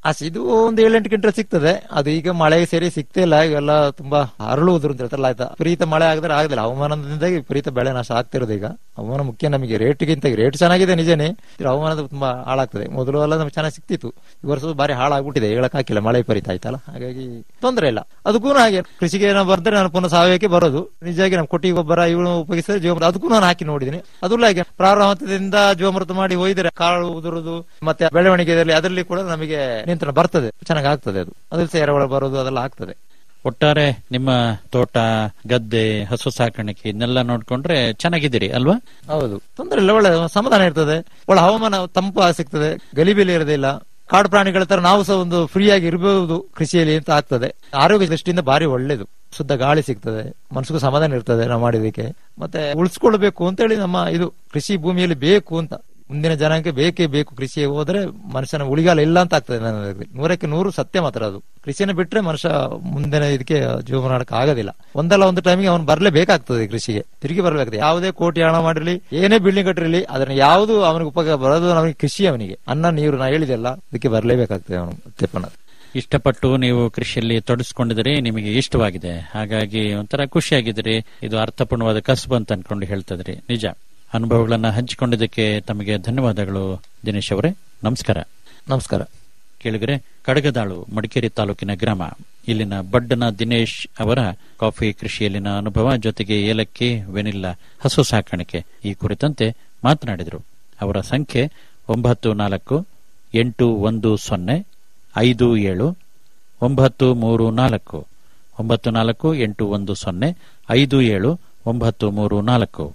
ಹಸಿದು ಒಂದು ಏಳೆಂಟು ಕ್ವಿಂಟಲ್ ಸಿಗ್ತದೆ ಅದು ಈಗ ಮಳೆಗೆ ಸೇರಿ ಸಿಗ್ತಾ ಇಲ್ಲ ಇವೆಲ್ಲ ತುಂಬಾ ಅರಳುವುದ್ರ ಅಂತ ಹೇಳ್ತಾರಲ್ಲ ಆಯ್ತಾ ವಿಪರೀತ ಮಳೆ ಆಗದ್ರೆ ಆಗದಿಲ್ಲ ಹವಾಮಾನದಿಂದಾಗಿ ವಿಪರೀತ ಬೆಳೆ ನಾಶ ಆಗ್ತಿರೋದು ಈಗ ಹವಾಮಾನ ಮುಖ್ಯ ನಮಗೆ ರೇಟ್ಗಿಂತ ರೇಟ್ ಚೆನ್ನಾಗಿದೆ ನಿಜನೇ ಇದ್ರ ಹವಾಮಾನದ ತುಂಬಾ ಹಾಳಾಗ್ತದೆ ಮೊದಲು ಎಲ್ಲ ನಮ್ಗೆ ಚೆನ್ನಾಗಿ ಸಿಕ್ತಿತ್ತು ಈ ವರ್ಷ ಬಾರಿ ಹಾಳಾಗ್ಬಿಟ್ಟಿದೆ ಹೇಳಕ್ ಹಾಕಿಲ್ಲ ಮಳೆ ವಿಪರೀತ ಆಯ್ತಲ್ಲ ಹಾಗಾಗಿ ತೊಂದರೆ ಇಲ್ಲ ಅದಕ್ಕೂ ಹಾಗೆ ಕೃಷಿಗೆ ನಾವು ಬರ್ದ್ರೆ ನಾನು ಪುನಃ ಸಾವಯವಕ್ಕೆ ಬರೋದು ನಿಜವಾಗಿ ನಮ್ಮ ಕೊಟ್ಟಿ ಗೊಬ್ಬರ ಇವನು ಉಪಯೋಗಿಸಿದ್ರೆ ಜೀವಮೃತ ಅದಕ್ಕೂ ನಾನು ಹಾಕಿ ನೋಡಿದ್ದೀನಿ ಅದು ಹಾಗೆ ಪ್ರಾರಂಭ ಹಂತದಿಂದ ಜೀವಮೃತ ಮಾಡಿ ಒಯ್ದರೆ ಕಾಳು ಉದುರುದು ಮತ್ತೆ ಬೆಳವಣಿಗೆಯಲ್ಲಿ ಅದರಲ್ಲಿ ಕೂಡ ನಮಗೆ ನಿಯಂತ್ರಣ ಬರ್ತದೆ ಚೆನ್ನಾಗಿ ಆಗ್ತದೆ ಅದು ಅದ್ರಲ್ಲಿ ಸಹ ಎರೆಹುಳ ಬರೋದು ಅದೆಲ್ಲ ಆಗ್ತದೆ ಒಟ್ಟಾರೆ ನಿಮ್ಮ ತೋಟ ಗದ್ದೆ ಹಸು ಸಾಕಾಣಿಕೆ ಇದನ್ನೆಲ್ಲ ನೋಡ್ಕೊಂಡ್ರೆ ಚೆನ್ನಾಗಿದ್ದೀರಿ ಅಲ್ವಾ ಹೌದು ತೊಂದರೆ ಇಲ್ಲ ಒಳ್ಳೆ ಸಮಾಧಾನ ಇರ್ತದೆ ಒಳ್ಳೆ ಹವಾಮಾನ ತಂಪು ಸಿಗ್ತದೆ ಗಲಿಬಿಲಿ ಇರೋದಿಲ್ಲ ಕಾಡು ಪ್ರಾಣಿಗಳ ತರ ನಾವು ಸಹ ಒಂದು ಫ್ರೀ ಆಗಿ ಇರಬಹುದು ಕೃಷಿಯಲ್ಲಿ ಅಂತ ಆಗ್ತದೆ ಆರೋಗ್ಯ ದೃಷ್ಟಿಯಿಂದ ಬಾರಿ ಒಳ್ಳೇದು ಶುದ್ಧ ಗಾಳಿ ಸಿಗ್ತದೆ ಮನಸ್ಸಿಗೂ ಸಮಾಧಾನ ಇರ್ತದೆ ನಾವು ಮಾಡಿದಕ್ಕೆ ಮತ್ತೆ ಉಳಿಸ್ಕೊಳ್ಬೇಕು ಅಂತ ಹೇಳಿ ನಮ್ಮ ಇದು ಕೃಷಿ ಭೂಮಿಯಲ್ಲಿ ಬೇಕು ಅಂತ ಮುಂದಿನ ಜನಾಂಗಕ್ಕೆ ಬೇಕೇ ಬೇಕು ಕೃಷಿ ಹೋದ್ರೆ ಮನುಷ್ಯನ ಉಳಿಗಾಲ ಇಲ್ಲ ಅಂತ ಆಗ್ತದೆ ನನ್ನ ಇದರಲ್ಲಿ. ನೂರಕ್ಕೆ ನೂರು ಸತ್ಯ ಮಾತ್ರ ಅದು ಕೃಷಿಯನ್ನು ಬಿಟ್ರೆ ಮನುಷ್ಯ ಮುಂದಿನ ಇದಕ್ಕೆ ಜೀವನ ಮಾಡಕ್ಕೆ ಆಗೋದಿಲ್ಲ ಒಂದಲ್ಲ ಒಂದು ಟೈಮಿಗೆ ಅವನು ಬರ್ಲೇಬೇಕಾಗ್ತದೆ ಕೃಷಿಗೆ ತಿರುಗಿ ಬರ್ಬೇಕಾಗ್ತದೆ ಯಾವುದೇ ಕೋಟಿ ಹಣ ಮಾಡಿರಲಿ ಏನೇ ಬಿಲ್ಡಿಂಗ್ ಕಟ್ಟಿರಲಿ ಅದನ್ನ ಯಾವುದು ಅವನಿಗೆ ಉಪಯೋಗ ಬರೋದು ಅವನಿಗೆ ಕೃಷಿ ಅವನಿಗೆ ಅನ್ನ ನೀರು ನಾ ಹೇಳಿದೆಲ್ಲ ಅದಕ್ಕೆ ಬರ್ಲೇಬೇಕಾಗ್ತದೆ ಅವನು ತೆಪ್ಪನ ಇಷ್ಟಪಟ್ಟು ನೀವು ಕೃಷಿಯಲ್ಲಿ ತೊಡಗಿಸ್ಕೊಂಡಿದ್ದೀರಿ ನಿಮಗೆ ಇಷ್ಟವಾಗಿದೆ ಹಾಗಾಗಿ ಒಂಥರ ಖುಷಿಯಾಗಿದ್ದೀರಿ ಇದು ಅರ್ಥಪೂರ್ಣವಾದ ಕಸಬು ಅಂತ ಅನ್ಕೊಂಡು ಹೇಳ್ತಿದ್ರಿ ನಿಜ ಅನುಭವಗಳನ್ನ ಹಂಚಿಕೊಂಡಿದ್ದಕ್ಕೆ ತಮಗೆ ಧನ್ಯವಾದಗಳು ದಿನೇಶ್ ಅವರೇ ನಮಸ್ಕಾರ ನಮಸ್ಕಾರ ಕೇಳಿದರೆ ಕಡಗದಾಳು ಮಡಿಕೇರಿ ತಾಲೂಕಿನ ಗ್ರಾಮ ಇಲ್ಲಿನ ಬಡ್ಡನ ದಿನೇಶ್ ಅವರ ಕಾಫಿ ಕೃಷಿಯಲ್ಲಿನ ಅನುಭವ ಜೊತೆಗೆ ಏಲಕ್ಕಿ ವೆನಿಲ್ಲಾ ಹಸು ಸಾಕಾಣಿಕೆ ಈ ಕುರಿತಂತೆ ಮಾತನಾಡಿದರು ಅವರ ಸಂಖ್ಯೆ ಒಂಬತ್ತು ನಾಲ್ಕು ಎಂಟು ಒಂದು ಸೊನ್ನೆ ಐದು ಏಳು ಒಂಬತ್ತು ಮೂರು ನಾಲ್ಕು ಒಂಬತ್ತು ನಾಲ್ಕು ಎಂಟು ಒಂದು ಸೊನ್ನೆ ಐದು ಏಳು ಒಂಬತ್ತು ಮೂರು ನಾಲ್ಕು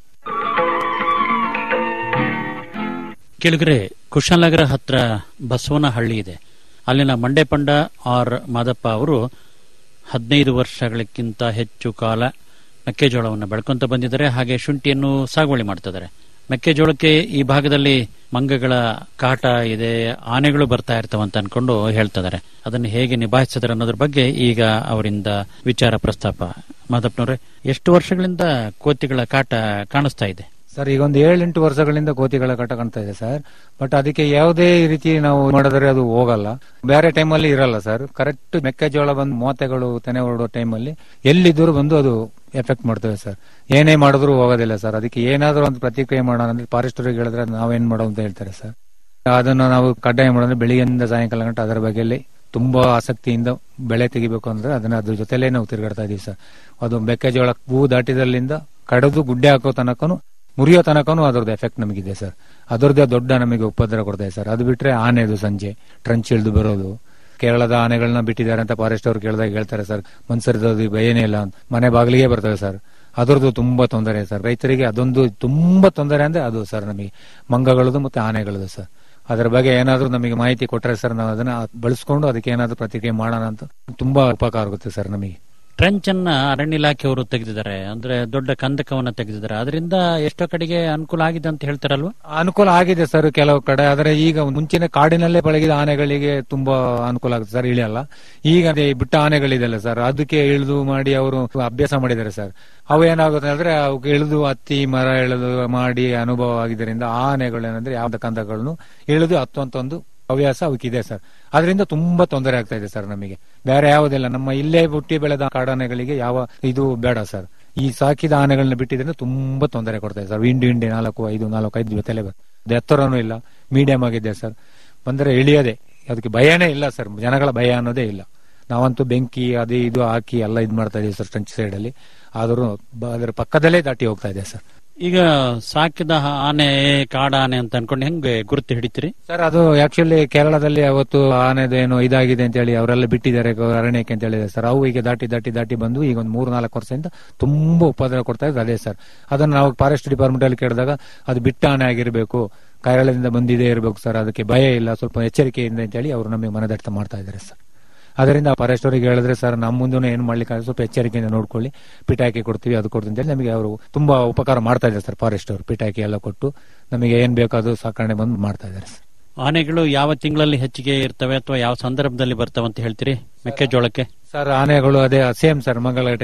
ಕೆಳಗರೆ ಕುಶಾಲನಗರ ಹತ್ರ ಬಸವನಹಳ್ಳಿ ಇದೆ ಅಲ್ಲಿನ ಮಂಡೆಪಂಡ ಆರ್ ಮಾದಪ್ಪ ಅವರು ಹದಿನೈದು ವರ್ಷಗಳಕ್ಕಿಂತ ಹೆಚ್ಚು ಕಾಲ ಮೆಕ್ಕೆಜೋಳವನ್ನು ಬೆಳ್ಕೊಂತ ಬಂದಿದ್ದಾರೆ ಹಾಗೆ ಶುಂಠಿಯನ್ನು ಸಾಗುವಳಿ ಮಾಡ್ತಿದ್ದಾರೆ ಮೆಕ್ಕೆಜೋಳಕ್ಕೆ ಈ ಭಾಗದಲ್ಲಿ ಮಂಗಗಳ ಕಾಟ ಇದೆ ಆನೆಗಳು ಬರ್ತಾ ಇರ್ತಾವಂತ ಅನ್ಕೊಂಡು ಹೇಳ್ತಿದ್ದಾರೆ ಅದನ್ನು ಹೇಗೆ ನಿಭಾಯಿಸಿದ್ರೆ ಅನ್ನೋದ್ರ ಬಗ್ಗೆ ಈಗ ಅವರಿಂದ ವಿಚಾರ ಪ್ರಸ್ತಾಪ ಮಾದಪ್ಪನವ್ರೆ ಎಷ್ಟು ವರ್ಷಗಳಿಂದ ಕೋತಿಗಳ ಕಾಟ ಕಾಣಿಸ್ತಾ ಇದೆ ಸರ್ ಈಗ ಒಂದು ಏಳೆಂಟು ವರ್ಷಗಳಿಂದ ಕೋತಿಗಳ ಕಟ ಕಾಣ್ತಾ ಇದೆ ಸರ್ ಬಟ್ ಅದಕ್ಕೆ ಯಾವುದೇ ರೀತಿ ನಾವು ಮಾಡಿದ್ರೆ ಅದು ಹೋಗಲ್ಲ ಬೇರೆ ಟೈಮಲ್ಲಿ ಇರಲ್ಲ ಸರ್ ಕರೆಕ್ಟ್ ಮೆಕ್ಕೆಜೋಳ ಬಂದು ಮೋತೆಗಳು ತೆನೆ ಹೊರಡೋ ಟೈಮಲ್ಲಿ ಎಲ್ಲಿದ್ದರೂ ಬಂದು ಅದು ಎಫೆಕ್ಟ್ ಮಾಡ್ತವೆ ಸರ್ ಏನೇ ಮಾಡಿದ್ರು ಹೋಗೋದಿಲ್ಲ ಸರ್ ಅದಕ್ಕೆ ಏನಾದರೂ ಒಂದು ಪ್ರತಿಕ್ರಿಯೆ ಮಾಡೋಣ ಅಂದ್ರೆ ಫಾರೆಸ್ಟರಿಗೆ ಹೇಳಿದ್ರೆ ನಾವೇನ್ ಮಾಡೋ ಅಂತ ಹೇಳ್ತಾರೆ ಸರ್ ಅದನ್ನ ನಾವು ಕಡ್ಡಾಯ ಮಾಡೋದ್ರೆ ಬೆಳಿಗ್ಗೆಯಿಂದ ಸಾಯಂಕಾಲ ಗಂಟೆ ಅದರ ಬಗ್ಗೆಯಲ್ಲಿ ತುಂಬಾ ಆಸಕ್ತಿಯಿಂದ ಬೆಳೆ ತೆಗಿಬೇಕು ಅಂದ್ರೆ ಅದನ್ನ ಅದ್ರ ಜೊತೆಲೇ ನಾವು ತಿರುಗಾಡ್ತಾ ಇದೀವಿ ಸರ್ ಅದು ಮೆಕ್ಕೆಜೋಳ ಹೂ ದಾಟಿದಲ್ಲಿಂದ ಕಡಿದು ಗುಡ್ಡೆ ಹಾಕೋ ತನಕನು ಮುರಿಯೋ ತನಕನು ಅದ್ರದ್ದು ಎಫೆಕ್ಟ್ ನಮಗಿದೆ ಸರ್ ಅದರದ್ದೇ ದೊಡ್ಡ ನಮಗೆ ಉಪದ್ರ ಕೊಡ್ತದೆ ಸರ್ ಅದು ಬಿಟ್ರೆ ಆನೆದು ಸಂಜೆ ಟ್ರಂಚ್ ಇಳಿದು ಬರೋದು ಕೇರಳದ ಆನೆಗಳನ್ನ ಬಿಟ್ಟಿದ್ದಾರೆ ಅಂತ ಫಾರೆಸ್ಟ್ ಅವ್ರು ಕೇಳಿದಾಗ ಹೇಳ್ತಾರೆ ಸರ್ ಮನ್ಸರ್ದು ಭಯನೇ ಇಲ್ಲ ಅಂತ ಮನೆ ಬಾಗಿಲಿಗೆ ಬರ್ತವೆ ಸರ್ ಅದರದ್ದು ತುಂಬಾ ತೊಂದರೆ ಸರ್ ರೈತರಿಗೆ ಅದೊಂದು ತುಂಬಾ ತೊಂದರೆ ಅಂದ್ರೆ ಅದು ಸರ್ ನಮಗೆ ಮಂಗಗಳದು ಮತ್ತೆ ಆನೆಗಳದು ಸರ್ ಅದರ ಬಗ್ಗೆ ಏನಾದ್ರೂ ನಮಗೆ ಮಾಹಿತಿ ಕೊಟ್ಟರೆ ಸರ್ ನಾವು ಅದನ್ನ ಬಳಸ್ಕೊಂಡು ಅದಕ್ಕೆ ಏನಾದ್ರೂ ಪ್ರತಿಕ್ರಿಯೆ ಮಾಡೋಣ ಅಂತ ತುಂಬಾ ಉಪಕಾರ ಆಗುತ್ತೆ ಸರ್ ನಮಗೆ ಟ್ರೆಂಚ್ ಅನ್ನ ಅರಣ್ಯ ಇಲಾಖೆಯವರು ತೆಗೆದಿದ್ದಾರೆ ಅಂದ್ರೆ ದೊಡ್ಡ ಕಂದಕವನ್ನ ತೆಗೆದಿದ್ದಾರೆ ಅದರಿಂದ ಎಷ್ಟೋ ಕಡೆಗೆ ಅನುಕೂಲ ಆಗಿದೆ ಅಂತ ಹೇಳ್ತಾರಲ್ವಾ ಅನುಕೂಲ ಆಗಿದೆ ಸರ್ ಕೆಲವು ಕಡೆ ಆದ್ರೆ ಈಗ ಮುಂಚಿನ ಕಾಡಿನಲ್ಲೇ ಪಳಗಿದ ಆನೆಗಳಿಗೆ ತುಂಬಾ ಅನುಕೂಲ ಆಗುತ್ತೆ ಸರ್ ಇಳಿಯಲ್ಲ ಈಗ ಅದೇ ಬಿಟ್ಟ ಆನೆಗಳಿದೆಲ್ಲ ಸರ್ ಅದಕ್ಕೆ ಇಳಿದು ಮಾಡಿ ಅವರು ಅಭ್ಯಾಸ ಮಾಡಿದ್ದಾರೆ ಸರ್ ಅವು ಏನಾಗುತ್ತೆ ಅಂದ್ರೆ ಅವಕ್ಕೆ ಇಳಿದು ಹತ್ತಿ ಮರ ಇಳಿದು ಮಾಡಿ ಅನುಭವ ಆಗಿದ್ದರಿಂದ ಆ ಆನೆಗಳು ಏನಂದ್ರೆ ಯಾವ್ದು ಕಂದಗಳನ್ನು ಇಳಿದು ಹತ್ತುವಂತ ಒಂದು ಹವ್ಯಾಸ ಅವಕ್ಕಿದೆ ಸರ್ ಅದರಿಂದ ತುಂಬಾ ತೊಂದರೆ ಆಗ್ತಾ ಇದೆ ಸರ್ ನಮಗೆ ಬೇರೆ ಯಾವುದಿಲ್ಲ ನಮ್ಮ ಇಲ್ಲೇ ಹುಟ್ಟಿ ಬೆಳೆದ ಕಾಡಾನೆಗಳಿಗೆ ಯಾವ ಇದು ಬೇಡ ಸರ್ ಈ ಸಾಕಿದ ಆನೆಗಳನ್ನ ಬಿಟ್ಟಿದ್ರೆ ತುಂಬಾ ತೊಂದರೆ ಕೊಡ್ತಾ ಇದೆ ಸರ್ ಇಂಡಿ ಇಂಡಿ ನಾಲ್ಕು ಐದು ನಾಲ್ಕು ಐದು ಜೊತೆಲೆ ಬರ್ತದೆ ಎತ್ತರನೂ ಇಲ್ಲ ಮೀಡಿಯಂ ಆಗಿದೆ ಸರ್ ಬಂದ್ರೆ ಇಳಿಯದೆ ಅದಕ್ಕೆ ಭಯನೇ ಇಲ್ಲ ಸರ್ ಜನಗಳ ಭಯ ಅನ್ನೋದೇ ಇಲ್ಲ ನಾವಂತೂ ಬೆಂಕಿ ಅದು ಇದು ಹಾಕಿ ಎಲ್ಲ ಇದ್ ಮಾಡ್ತಾ ಇದೀವಿ ಸರ್ ಫ್ರಂಚ್ ಸೈಡ್ ಅಲ್ಲಿ ಆದ್ರೂ ಬ- ಅದರ ಪಕ್ಕದಲ್ಲೇ ದಾಟಿ ಹೋಗ್ತಾ ಇದೆ ಸರ್ ಈಗ ಸಾಕಿದ ಆನೆ ಕಾಡ ಆನೆ ಅಂತ ಅನ್ಕೊಂಡು ಹೆಂಗೆ ಗುರುತು ಹಿಡಿತೀರಿ ಸರ್ ಅದು ಆಕ್ಚುಲಿ ಕೇರಳದಲ್ಲಿ ಅವತ್ತು ಆನೆದೇನು ಇದಾಗಿದೆ ಅಂತ ಹೇಳಿ ಅವರೆಲ್ಲ ಬಿಟ್ಟಿದ್ದಾರೆ ಗ- ಅರಣ್ಯಕ್ಕೆ ಅಂತ ಹೇಳಿದ್ದಾರೆ ಸರ್ ಅವು ಈಗ ದಾಟಿ ದಾಟಿ ದಾಟಿ ಬಂದು ಈಗ ಒಂದು ಮೂರು ನಾಲ್ಕು ವರ್ಷದಿಂದ ತುಂಬಾ ಉಪದ್ರ ಕೊಡ್ತಾ ಇದ್ದಾರೆ ಅದೇ ಸರ್ ಅದನ್ನ ನಾವು ಫಾರೆಸ್ಟ್ ಡಿಪಾರ್ಟ್ಮೆಂಟ್ ಅಲ್ಲಿ ಕೇಳಿದಾಗ ಅದು ಬಿಟ್ಟ ಆನೆ ಆಗಿರಬೇಕು ಕೇರಳದಿಂದ ಬಂದಿದೆ ಇರಬೇಕು ಸರ್ ಅದಕ್ಕೆ ಭಯ ಇಲ್ಲ ಸ್ವಲ್ಪ ಎಚ್ಚರಿಕೆಯಿಂದ ಅಂತ ಹೇಳಿ ಅವರು ನಮಗೆ ಮನದಟ್ಟ ಮಾಡ್ತಾ ಇದ್ದಾರೆ ಸರ್ ಅದರಿಂದ ಫಾರೆಸ್ಟ್ ಅವರಿಗೆ ಹೇಳಿದ್ರೆ ಸರ್ ನಮ್ಮ ಮುಂದೆ ಏನು ಮಾಡ್ಲಿಕ್ಕೆ ಆಗಲ್ಲ, ಸ್ವಲ್ಪ ಎಚ್ಚರಿಕೆಯಿಂದ ನೋಡ್ಕೊಳ್ಳಿ ಪಿಟಾಕಿ ಕೊಡ್ತೀವಿ ಅದು ಕೊಡ್ತೀವಿ ಅಂತ ಹೇಳಿ ನಮಗೆ ಅವರು ತುಂಬಾ ಉಪಕಾರ ಮಾಡ್ತಾ ಇದ್ದಾರೆ ಸರ್ ಫಾರೆಸ್ಟ್ ಅವರು ಪಿಟಾಕಿ ಎಲ್ಲ ಕೊಟ್ಟು ನಮಗೆ ಏನ್ ಬೇಕೋ ಅದು ಸಾಕಣೆ ಬಂದು ಮಾಡ್ತಾ ಇದ್ದಾರೆ ಸರ್ ಆನೆಗಳು ಯಾವ ತಿಂಗಳಲ್ಲಿ ಹೆಚ್ಚಿಗೆ ಇರ್ತವೆ ಅಥವಾ ಯಾವ ಸಂದರ್ಭದಲ್ಲಿ ಬರ್ತವೆ ಅಂತ ಹೇಳ್ತೀರಿ ಮೆಕ್ಕೆಜೋಳಕ್ಕೆ ಸರ್ ಆನೆಗಳು ಅದೇ ಸೇಮ್ ಸರ್ ಮಂಗಳ ಟೈಪೆ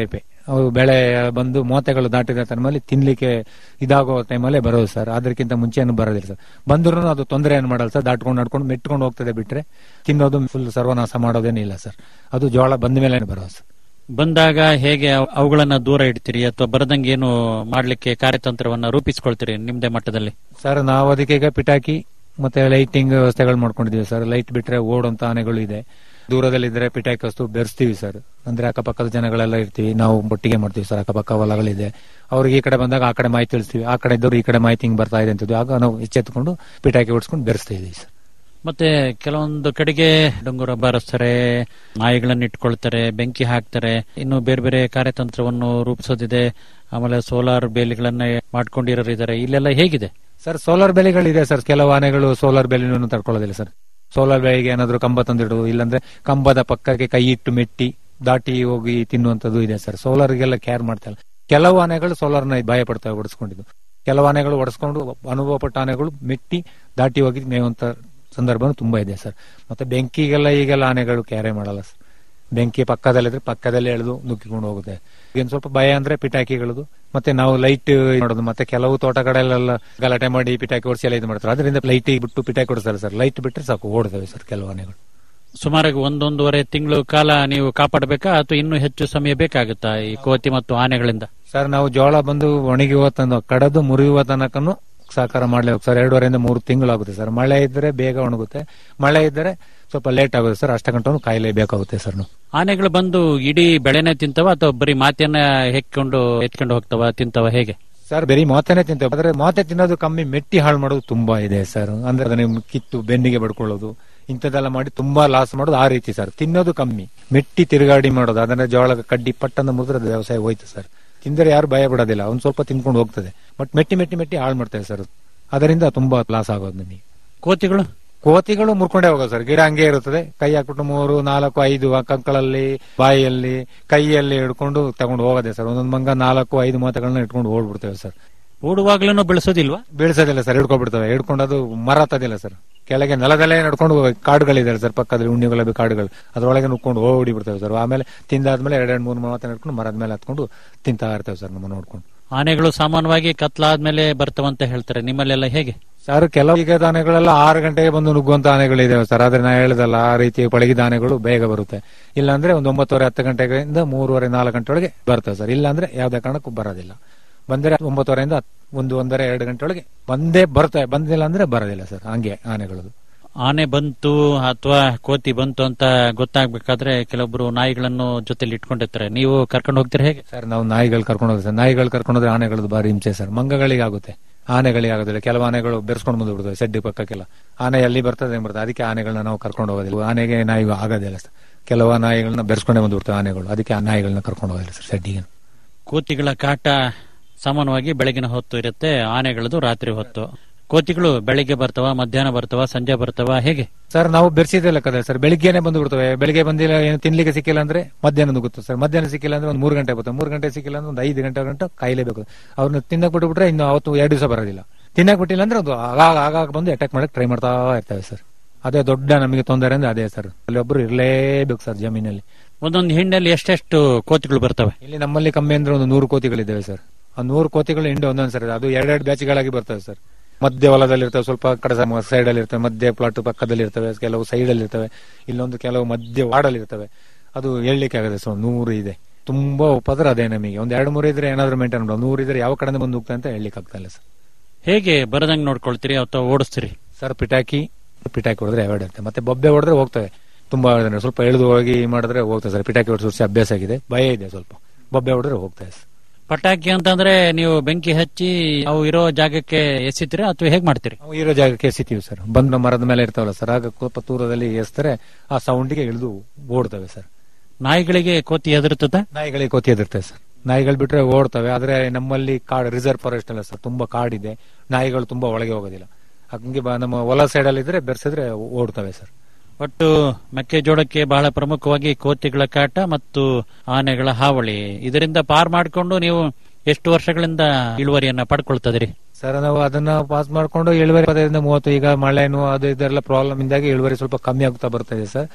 ಅವು ಬೆಳೆ ಬಂದು ಮೋತೆಗಳು ದಾಟಿದ ಟೈಮಲ್ಲಿ ತಿನ್ಲಿಕ್ಕೆ ಇದಾಗೋ ಟೈಮಲ್ಲೇ ಬರೋದು ಸರ್ ಅದಕ್ಕಿಂತ ಮುಂಚೆ ಏನು ಬರೋದಿಲ್ಲ ಸರ್ ಬಂದ್ರು ಅದು ತೊಂದರೆ ಏನು ಮಾಡಲ್ಲ ಸರ್ ದಾಟ್ಕೊಂಡು ನಡ್ಕೊಂಡು ಮೆಟ್ಕೊಂಡು ಹೋಗ್ತದೆ ಬಿಟ್ರೆ ತಿನ್ನೋದು ಫುಲ್ ಸರ್ವನಾಶ ಮಾಡೋದೇನಿಲ್ಲ ಸರ್ ಅದು ಜೋಳ ಬಂದ ಮೇಲೆ ಬರೋದು ಸರ್ ಬಂದಾಗ ಹೇಗೆ ಅವ್- ಅವುಗಳನ್ನ ದೂರ ಇಡ್ತೀರಿ ಅಥವಾ ಬರದಂಗೆ ಏನು ಮಾಡ್ಲಿಕ್ಕೆ ಕಾರ್ಯತಂತ್ರವನ್ನ ರೂಪಿಸ್ಕೊಳ್ತೀರಿ ನಿಮ್ದೇ ಮಟ್ಟದಲ್ಲಿ ಸರ್ ನಾವು ಅದಕ್ಕೆ ಈಗ ಪಿಟಾಕಿ ಮತ್ತೆ ಲೈಟಿಂಗ್ ವ್ಯವಸ್ಥೆಗಳು ಮಾಡ್ಕೊಂಡಿದೀವಿ ಸರ್ ಲೈಟ್ ಬಿಟ್ರೆ ಓಡುವಂತ ಆನೆಗಳು ಇದೆ ದೂರದಲ್ಲಿದ್ರೆ ಪಿಟಾಕಿ ವಸ್ತು ಬೆರೆಸ್ತೀವಿ ಸರ್ ಅಂದ್ರೆ ಅಕ್ಕಪಕ್ಕದ ಜನಗಳೆಲ್ಲ ಇರ್ತೀವಿ ನಾವು ಒಟ್ಟಿಗೆ ಮಾಡ್ತೀವಿ ಸರ್ ಅಕ್ಕಪಕ್ಕ ಹೊಲಗಳಿದೆ ಅವ್ರಿಗೆ ಈ ಕಡೆ ಬಂದಾಗ ಆ ಕಡೆ ಮಾಹಿತಿ ತಿಳಿಸ್ತೀವಿ ಆ ಕಡೆ ಇದ್ದವ್ರು ಈ ಕಡೆ ಮಾಹಿತಿ ಹಿಂಗ್ ಬರ್ತಾ ಇದೆ ಅಂತಿದ್ವಿ ಆಗ ನಾವು ಎಚ್ಚೆತ್ಕೊಂಡು ಪಿಟಾಕಿ ಹೊಡ್ಸ್ಕೊಂಡು ಬೆರೆಸ್ತಾ ಇದೀವಿ ಸರ್ ಮತ್ತೆ ಕೆಲವೊಂದು ಕಡೆಗೆ ಡೊಂಗುರ ಬಾರಿಸ್ತಾರೆ ನಾಯಿಗಳನ್ನ ಇಟ್ಕೊಳ್ತಾರೆ ಬೆಂಕಿ ಹಾಕ್ತಾರೆ ಇನ್ನು ಬೇರೆ ಬೇರೆ ಕಾರ್ಯತಂತ್ರವನ್ನು ರೂಪಿಸೋದಿದೆ ಆಮೇಲೆ ಸೋಲಾರ್ ಬೇಲಿಗಳನ್ನ ಮಾಡ್ಕೊಂಡಿರೋರು ಇದಾರೆ ಇಲ್ಲೆಲ್ಲ ಹೇಗಿದೆ ಸರ್ ಸೋಲಾರ್ ಬೆಲೆಗಳಿದೆ ಸರ್ ಕೆಲವು ಆನೆಗಳು ಸೋಲಾರ್ ಬೆಲೆಯನ್ನು ತಡ್ಕೊಳ್ಳೋದಿಲ್ಲ ಸರ್ ಸೋಲಾರ್ ಬೆಳೆಗೆ ಏನಾದ್ರು ಕಂಬ ತಂದಿಡುದು ಇಲ್ಲಾಂದ್ರೆ ಕಂಬದ ಪಕ್ಕಕ್ಕೆ ಕೈ ಇಟ್ಟು ಮೆಟ್ಟಿ ದಾಟಿ ಹೋಗಿ ತಿನ್ನುವಂತದ್ದು ಇದೆ ಸರ್ ಸೋಲಾರ್ಗೆಲ್ಲ ಕೇರ್ ಮಾಡ್ತಾ ಇಲ್ಲ ಕೆಲವು ಆನೆಗಳು ಸೋಲಾರ್ನ ಭಯ ಪಡ್ತವೆ ಓಡಿಸ್ಕೊಂಡಿದ್ದು ಕೆಲವು ಆನೆಗಳು ಓಡಿಸ್ಕೊಂಡು ಅನುಭವ ಪಟ್ಟ ಆನೆಗಳು ಮೆಟ್ಟಿ ದಾಟಿ ಹೋಗಿ ಮೇಯುವಂತ ಸಂದರ್ಭ ತುಂಬಾ ಇದೆ ಸರ್ ಮತ್ತೆ ಬೆಂಕಿಗೆಲ್ಲ ಈಗೆಲ್ಲ ಆನೆಗಳು ಕ್ಯಾರೆ ಮಾಡಲ್ಲ ಸರ್ ಬೆಂಕಿ ಪಕ್ಕದಲ್ಲಿದ್ರೆ ಪಕ್ಕದಲ್ಲೇ ಎಳೆದು ನುಗ್ಗಿಕೊಂಡು ಹೋಗುತ್ತೆ ಈಗ ಸ್ವಲ್ಪ ಭಯ ಅಂದ್ರೆ ಪಿಟಾಕಿಗಳದು ಮತ್ತೆ ನಾವು ಲೈಟ್ ಮಾಡೋದು ಮತ್ತೆ ಕೆಲವು ತೋಟಗಳೆಲ್ಲ ಗಲಾಟೆ ಮಾಡಿ ಪಿಟಾಕಿ ಓಡಿಸಿ ಎಲ್ಲ ಇದು ಮಾಡ್ತಾರೆ ಅದರಿಂದ ಲೈಟ್ ಬಿಟ್ಟು ಪಿಟಾಕಿ ಓಡಿಸ್ತಾರೆ ಸರ್ ಲೈಟ್ ಬಿಟ್ರೆ ಸಾಕು ಓಡ್ತವೆ ಸರ್ ಕೆಲವು ಆನೆಗಳು ಸುಮಾರಾಗಿ ಒಂದೊಂದೂವರೆ ತಿಂಗಳು ಕಾಲ ನೀವು ಕಾಪಾಡಬೇಕಾ ಅಥವಾ ಇನ್ನೂ ಹೆಚ್ಚು ಸಮಯ ಬೇಕಾಗುತ್ತಾ ಈ ಕೋತಿ ಮತ್ತು ಆನೆಗಳಿಂದ ಸರ್ ನಾವು ಜೋಳ ಬಂದು ಒಣಗಿ ತನಕ ಕಡದು ಮುರಿಯುವ ತನಕನು ಸಹಕಾರ ಮಾಡ್ಲೇಬೇಕು ಸರ್ ಎರಡೂವರೆಯಿಂದ ಮೂರು ತಿಂಗಳಾಗುತ್ತೆ ಸರ್ ಮಳೆ ಇದ್ರೆ ಬೇಗ ಒಣಗುತ್ತೆ ಮಳೆ ಇದ್ದರೆ ಸ್ವಲ್ಪ ಲೇಟ್ ಆಗುತ್ತೆ ಸರ್ ಅಷ್ಟ ಗಂಟು ಕಾಯಲೇಬೇಕಾಗುತ್ತೆ ಸರ್ ನಾವು ಆನೆಗಳು ಬಂದು ಇಡೀ ಬೆಳೆನೆ ತಿಂತವ ಅಥವಾ ಬರೀ ಮಾತೆಯನ್ನ ಹೆಕ್ಕೊಂಡು ಎತ್ಕೊಂಡು ಹೋಗ್ತವ ತಿಂತವ ಹೇಗೆ ಸರ್ ಬರೀ ಮಾತೆನೆ ತಿಂತೇವೆ ಆದ್ರೆ ಮಾತೆ ತಿನ್ನೋದು ಕಮ್ಮಿ ಮೆಟ್ಟಿ ಹಾಳು ಮಾಡೋದು ತುಂಬಾ ಇದೆ ಸರ್ ಅಂದ್ರೆ ಅದನ್ನ ಕಿತ್ತು ಬೆನ್ನಿಗೆ ಬಡ್ಕೊಳ್ಳೋದು ಇಂಥದ್ದೆಲ್ಲ ಮಾಡಿ ತುಂಬಾ ಲಾಸ್ ಮಾಡೋದು ಆ ರೀತಿ ಸರ್ ತಿನ್ನೋದು ಕಮ್ಮಿ ಮೆಟ್ಟಿ ತಿರುಗಾಡಿ ಮಾಡೋದು ಅದನ್ನ ಜೋಳ ಕಡ್ಡಿ ಪಟ್ಟನ್ನ ಮುರಿದ್ರೆ ಅದು ವ್ಯವಸಾಯ ಹೋಯ್ತು ಸರ್ ತಿಂದರೆ ಯಾರು ಭಯ ಪಡೋದಿಲ್ಲ ಅವ್ನು ಸ್ವಲ್ಪ ತಿನ್ಕೊಂಡು ಹೋಗ್ತದೆ ಬಟ್ ಮೆಟ್ಟಿ ಮೆಟ್ಟಿ ಮೆಟ್ಟಿ ಹಾಳು ಮಾಡ್ತೇವೆ ಸರ್ ಅದರಿಂದ ತುಂಬಾ ಲಾಸ್ ಆಗೋದು ನಮಗೆ ಕೋತಿಗಳು ಕೋತಿಗಳು ಮುರ್ಕೊಂಡೇ ಹೋಗೋದು ಸರ್ ಗಿಡ ಹಂಗೆ ಇರುತ್ತದೆ ಕೈ ಹಾಕ್ಬಿಟ್ಟು ಮೂರು ನಾಲ್ಕು ಐದು ಆ ಕಂಕಳಲ್ಲಿ ಬಾಯಿಯಲ್ಲಿ ಕೈಯಲ್ಲಿ ಹಿಡ್ಕೊಂಡು ತಗೊಂಡು ಹೋಗೋದೆ ಸರ್ ಒಂದೊಂದು ಮಂಗ ನಾಲ್ಕು ಐದು ಮಾತುಗಳನ್ನ ಇಟ್ಕೊಂಡು ಓಡ್ಬಿಡ್ತೇವೆ ಸರ್ ಓಡುವಾಗ್ಲೂ ಬೆಳೆಸೋದಿಲ್ವಾ ಬೀಳ್ಸೋದಿಲ್ಲ ಸರ್ ಹಿಡ್ಕೊಂಡ್ಬಿಡ್ತವೆ ಹಿಡ್ಕೊಂಡು ಅದು ಮರ ತದಿಲ್ಲ ಸರ್ ಕೆಳಗೆ ನೆಲದಲ್ಲೇ ನಡ್ಕೊಂಡು ಕಾಡುಗಳಿದೆ ಸರ್ ಪಕ್ಕದಲ್ಲಿ ಉಣ್ಣಿ ಗುಲಾಬಿ ಕಾಡುಗಳು ಅದ್ರೊಳಗೆ ನುಗ್ಕೊಂಡು ಓಡಿ ಬಿಡ್ತೇವೆ ಸರ್ ಆಮೇಲೆ ತಿಂದಾದ್ಮೇಲೆ ಎರಡೆರಡು ಮೂರು ಮಾತ ನಡ್ಕೊಂಡು ಮರದ ಮೇಲೆ ಹತ್ಕೊಂಡು ತಿಂತಾ ಇರ್ತೇವೆ ಸರ್ ನಮ್ಮ ನೋಡ್ಕೊಂಡು ಆನೆಗಳು ಸಾಮಾನ್ಯವಾಗಿ ಕತ್ಲಾದ್ಮೇಲೆ ಬರ್ತವಂತ ಹೇಳ್ತಾರೆ ನಿಮ್ಮಲ್ಲೆಲ್ಲ ಹೇಗೆ ಸರ್ ಕೆಲವು ಈಗ ಆನೆಗಳೆಲ್ಲ ಆರು ಗಂಟೆಗೆ ಬಂದು ನುಗ್ಗುವಂತ ಆನೆಗಳಿದಾವೆ ಸರ್ ಆದ್ರೆ ನಾ ಹೇಳಿದಲ್ಲ ಆ ರೀತಿ ಪಳಗಿದ ಆನೆಗಳು ಬೇಗ ಬರುತ್ತೆ ಇಲ್ಲಾಂದ್ರೆ ಒಂದು ಒಂಬತ್ತುವರೆ ಹತ್ತು ಗಂಟೆಯಿಂದ ಮೂರುವರೆ ನಾಲ್ಕು ಗಂಟೆ ಒಳಗೆ ಬರ್ತವೆ ಸರ್ ಇಲ್ಲಾಂದ್ರೆ ಯಾವ್ದೇ ಕಾರಣಕ್ಕೂ ಬರೋದಿಲ್ಲ ಬಂದರೆ ಒಂಬತ್ತುವರೆಯಿಂದ ಒಂದು ಒಂದರ ಎರಡು ಗಂಟೆ ಒಳಗೆ ಬಂದೇ ಬರ್ತವೆ ಬಂದಿಲ್ಲ ಅಂದ್ರೆ ಬರೋದಿಲ್ಲ ಸರ್ ಹಂಗೆ ಆನೆಗಳದು ಆನೆ ಬಂತು ಅಥವಾ ಕೋತಿ ಬಂತು ಅಂತ ಗೊತ್ತಾಗ್ಬೇಕಾದ್ರೆ ಕೆಲವೊಬ್ರು ನಾಯಿಗಳನ್ನು ಜೊತೆಲಿ ಇಟ್ಕೊಂಡಿರ್ತಾರೆ ನೀವು ಕರ್ಕೊಂಡು ಹೋಗ್ತೀರಾ ಹೇಗೆ ಸರ್ ನಾವು ನಾಯಿಗಳು ಕರ್ಕೊಂಡು ಹೋಗಿ ಸರ್ ನಾಯಿಗಳು ಕರ್ಕೊಂಡು ಹೋದ್ರೆ ಆನೆಗಳದ್ದು ಬಾರಿ ಹಿಂಸೆ ಸರ್ ಮಂಗಗಳಿಗೆ ಆಗುತ್ತೆ ಆನೆಗಳಿಗೆ ಆಗೋದಿಲ್ಲ ಕೆಲವು ಆನೆಗಳು ಬೆರೆಸ್ಕೊಂಡು ಬಂದು ಬಿಡ್ತವೆ ಸೆಡ್ಡಿ ಪಕ್ಕಕ್ಕೆಲ್ಲ ಆನೆ ಎಲ್ಲಿ ಬರ್ತದೆ ಬರ್ತದೆ ಅದಕ್ಕೆ ಆನೆಗಳನ್ನ ನಾವು ಕರ್ಕೊಂಡು ಹೋಗೋದಿಲ್ಲ ಆನೆಗೆ ನಾಯಿ ಆಗೋದಿಲ್ಲ ಸರ್ ಕೆಲವು ನಾಯಿಗಳನ್ನ ಬೆರೆಸ್ಕೊಂಡೇ ಬಂದು ಬಿಡ್ತವೆ ಆನೆಗಳು ಅದಕ್ಕೆ ಆ ನಾಯಿಗಳನ್ನ ಕರ್ಕೊಂಡು ಹೋಗೋದಿಲ್ಲ ಸರ್ ಸೆಡ್ಡಿಗೆ ಕೋತಿಗಳ ಕಾಟ ಸಾಮಾನ್ಯವಾಗಿ ಬೆಳಗಿನ ಹೊತ್ತು ಇರುತ್ತೆ ಆನೆಗಳದು ರಾತ್ರಿ ಹೊತ್ತು ಕೋತಿಗಳು ಬೆಳಿಗ್ಗೆ ಬರ್ತವ ಮಧ್ಯಾಹ್ನ ಬರ್ತವ ಸಂಜೆ ಬರ್ತವ ಹೇಗೆ ಸರ್ ನಾವು ಬೆರೆಸಿದ್ರೆ ಲೆಕ್ಕದ ಸರ್ ಬೆಳಿಗ್ಗೆನೆ ಬಂದು ಬಿಡ್ತವೆ ಬೆಳಿಗ್ಗೆ ಬಂದಿಲ್ಲ ಏನು ತಿನ್ಲಿಕ್ಕೆ ಸಿಕ್ಕಿಲ್ಲ ಅಂದ್ರೆ ಮಧ್ಯಾಹ್ನ ನುಗ್ಗುತ್ತೆ ಸರ್ ಮಧ್ಯಾಹ್ನ ಸಿಕ್ಕಿಲ್ಲ ಅಂದ್ರೆ ಒಂದು ಮೂರು ಗಂಟೆ ಬರ್ತವೆ ಮೂರು ಗಂಟೆ ಸಿಕ್ಕಿಲ್ಲ ಅಂದ್ರೆ ಒಂದು ಐದು ಗಂಟೆ ಗಂಟೆ ಕಾಯಲೇಬೇಕು ಅವ್ರನ್ನ ತಿನ್ನಕ್ ಬಿಟ್ಟು ಬಿಟ್ರೆ ಇನ್ನು ಅವತ್ತು ಎರಡು ದಿವಸ ಬರೋದಿಲ್ಲ ತಿನ್ನಕ್ ಬಿಟ್ಟಿಲ್ಲ ಅಂದ್ರೆ ಅದು ಆಗಾಗ ಆಗಾಗ ಬಂದು ಅಟ್ಯಾಕ್ ಮಾಡಕ್ ಟ್ರೈ ಮಾಡ್ತಾ ಇರ್ತವೆ ಸರ್ ಅದೇ ದೊಡ್ಡ ನಮಗೆ ತೊಂದರೆ ಅಂದ್ರೆ ಅದೇ ಸರ್ ಅಲ್ಲಿ ಒಬ್ರು ಇರಲೇಬೇಕು ಸರ್ ಜಮೀನಲ್ಲಿ ಒಂದೊಂದು ಹಿಂಡಲ್ಲಿ ಎಷ್ಟೆಷ್ಟು ಕೋತಿಗಳು ಬರ್ತವೆ ಇಲ್ಲಿ ನಮ್ಮಲ್ಲಿ ಕಮ್ಮಿ ಅಂದ್ರೆ ಒಂದು ನೂರು ಕೋತಿಗಳಿದ್ದಾವೆ ಸರ್ ಆ ನೂರು ಕೋತಿಗಳು ಹಿಂಡು ಒಂದೊಂದ್ ಸರ್ ಅದು ಎರಡೆರಡು ಬ್ಯಾಚ್ಗಳಾಗಿ ಬರ್ತವೆ ಸರ್ ಮಧ್ಯ ಹೊಲದಲ್ಲಿ ಇರ್ತವೆ ಸ್ವಲ್ಪ ಕಡೆ ಸೈಡ್ ಅಲ್ಲಿ ಇರ್ತವೆ ಮಧ್ಯ ಪ್ಲಾಟ್ ಪಕ್ಕದಲ್ಲಿ ಇರ್ತವೆ ಕೆಲವು ಸೈಡ್ ಅಲ್ಲಿ ಇರ್ತವೆ ಇಲ್ಲೊಂದು ಕೆಲವು ಮಧ್ಯ ವಾರ್ಡಲ್ಲಿ ಇರ್ತವೆ ಅದು ಹೇಳಲಿಕ್ಕೆ ಆಗದೆ ಸರ್ ನೂರು ಇದೆ ತುಂಬಾ ಉಪದ್ರ ಅದೇ ನಮಗೆ ಒಂದ್ ಎರಡು ಮೂರು ಇದ್ರೆ ಏನಾದ್ರು ಮೇಂಟೈನ್ ಮಾಡೋದು ನೂರು ಇದ್ರೆ ಯಾವ ಕಡೆ ಬಂದು ಹೋಗ್ತಾ ಅಂತ ಹೇಳಲಿಕ್ಕೆ ಆಗ್ತಾ ಇಲ್ಲ ಸರ್ ಹೇಗೆ ಬರದಂಗ್ ನೋಡ್ಕೊಳ್ತೀರಿ ಅಥವಾ ಓಡಿಸ್ತೀರಿ ಸರ್ ಪಿಟಾಕಿ ಪಿಟಾಕಿ ಹೊಡೆದ್ರೆ ಅವಾಯ್ಡ್ ಇರುತ್ತೆ ಮತ್ತೆ ಬೊಬ್ಬೆ ಹೊಡೆದ್ರೆ ಹೋಗ್ತವೆ ತುಂಬಾ ಸ್ವಲ್ಪ ಎಳೆದು ಹೋಗಿ ಮಾಡಿದ್ರೆ ಹೋಗ್ತವೆ ಸರ್ ಪಿಟಾಕಿ ಹೊಡೆಸಿ ಅಭ್ಯಾಸ ಆಗಿದೆ ಭಯ ಇದೆ ಸ್ವಲ್ಪ ಬೊಬ್ಬೆ ಹೊಡೆದ್ರೆ ಹೋಗ್ತವೆ ಸರ್ ಪಟಾಕಿ ಅಂತಂದ್ರೆ ನೀವು ಬೆಂಕಿ ಹಚ್ಚಿ ಅವು ಇರೋ ಜಾಗಕ್ಕೆ ಎಸಿತೀರಾ ಅಥವಾ ಹೇಗ್ ಮಾಡ್ತೀರಿ ನಾವು ಇರೋ ಜಾಗಕ್ಕೆ ಎಸಿತೀವಿ ಸರ್ ಬಂದು ಮರದ ಮೇಲೆ ಇರ್ತಾವಲ್ಲ ಸರ್ ಆಗ ಸ್ವಲ್ಪ ದೂರದಲ್ಲಿ ಎಸ್ತಾರೆ ಆ ಸೌಂಡಿಗೆ ಇಳಿದು ಓಡ್ತವೆ ಸರ್ ನಾಯಿಗಳಿಗೆ ಕೋತಿ ಹೆದರ್ತದ ನಾಯಿಗಳಿಗೆ ಕೊತಿ ಎದಿರ್ತವೆ ಸರ್ ನಾಯಿಗಳು ಬಿಟ್ರೆ ಓಡ್ತವೆ ಆದ್ರೆ ನಮ್ಮಲ್ಲಿ ಕಾಡು ರಿಸರ್ವ್ ಫಾರೆಸ್ಟ್ ಅಲ್ಲ ಸರ್ ತುಂಬಾ ಕಾಡಿದೆ ನಾಯಿಗಳು ತುಂಬಾ ಒಳಗೆ ಹೋಗೋದಿಲ್ಲ ಹಂಗೆ ಬ- ನಮ್ಮ ಹೊಲ ಸೈಡ್ ಅಲ್ಲಿ ಇದ್ರೆ ಬೆರೆಸಿದ್ರೆ ಓಡ್ತವೆ ಸರ್ ಒಟ್ಟು ಮೆಕ್ಕೆಜೋಳಕ್ಕೆ ಬಹಳ ಪ್ರಮುಖವಾಗಿ ಕೋತಿಗಳ ಕಾಟ ಮತ್ತು ಆನೆಗಳ ಹಾವಳಿ ಇದರಿಂದ ಪಾರ್ ಮಾಡಿಕೊಂಡು ನೀವು ಎಷ್ಟು ವರ್ಷಗಳಿಂದ ಇಳುವರಿಯನ್ನ ಪಡ್ಕೊಳ್ತದ್ರಿ ಸರ್ ನಾವು ಅದನ್ನ ಪಾಸ್ ಮಾಡ್ಕೊಂಡು ಇಳುವರಿ ಇಪ್ಪತ್ತೈದರಿಂದ ಮೂವತ್ತು ಈಗ ಮಳೆನು ಅದು ಇದೆಲ್ಲ ಪ್ರಾಬ್ಲಮ್ ಇಂದಾಗಿ ಇಳುವರಿ ಸ್ವಲ್ಪ ಕಮ್ಮಿ ಆಗ್ತಾ ಬರ್ತಾ ಇದೆ ಸರ್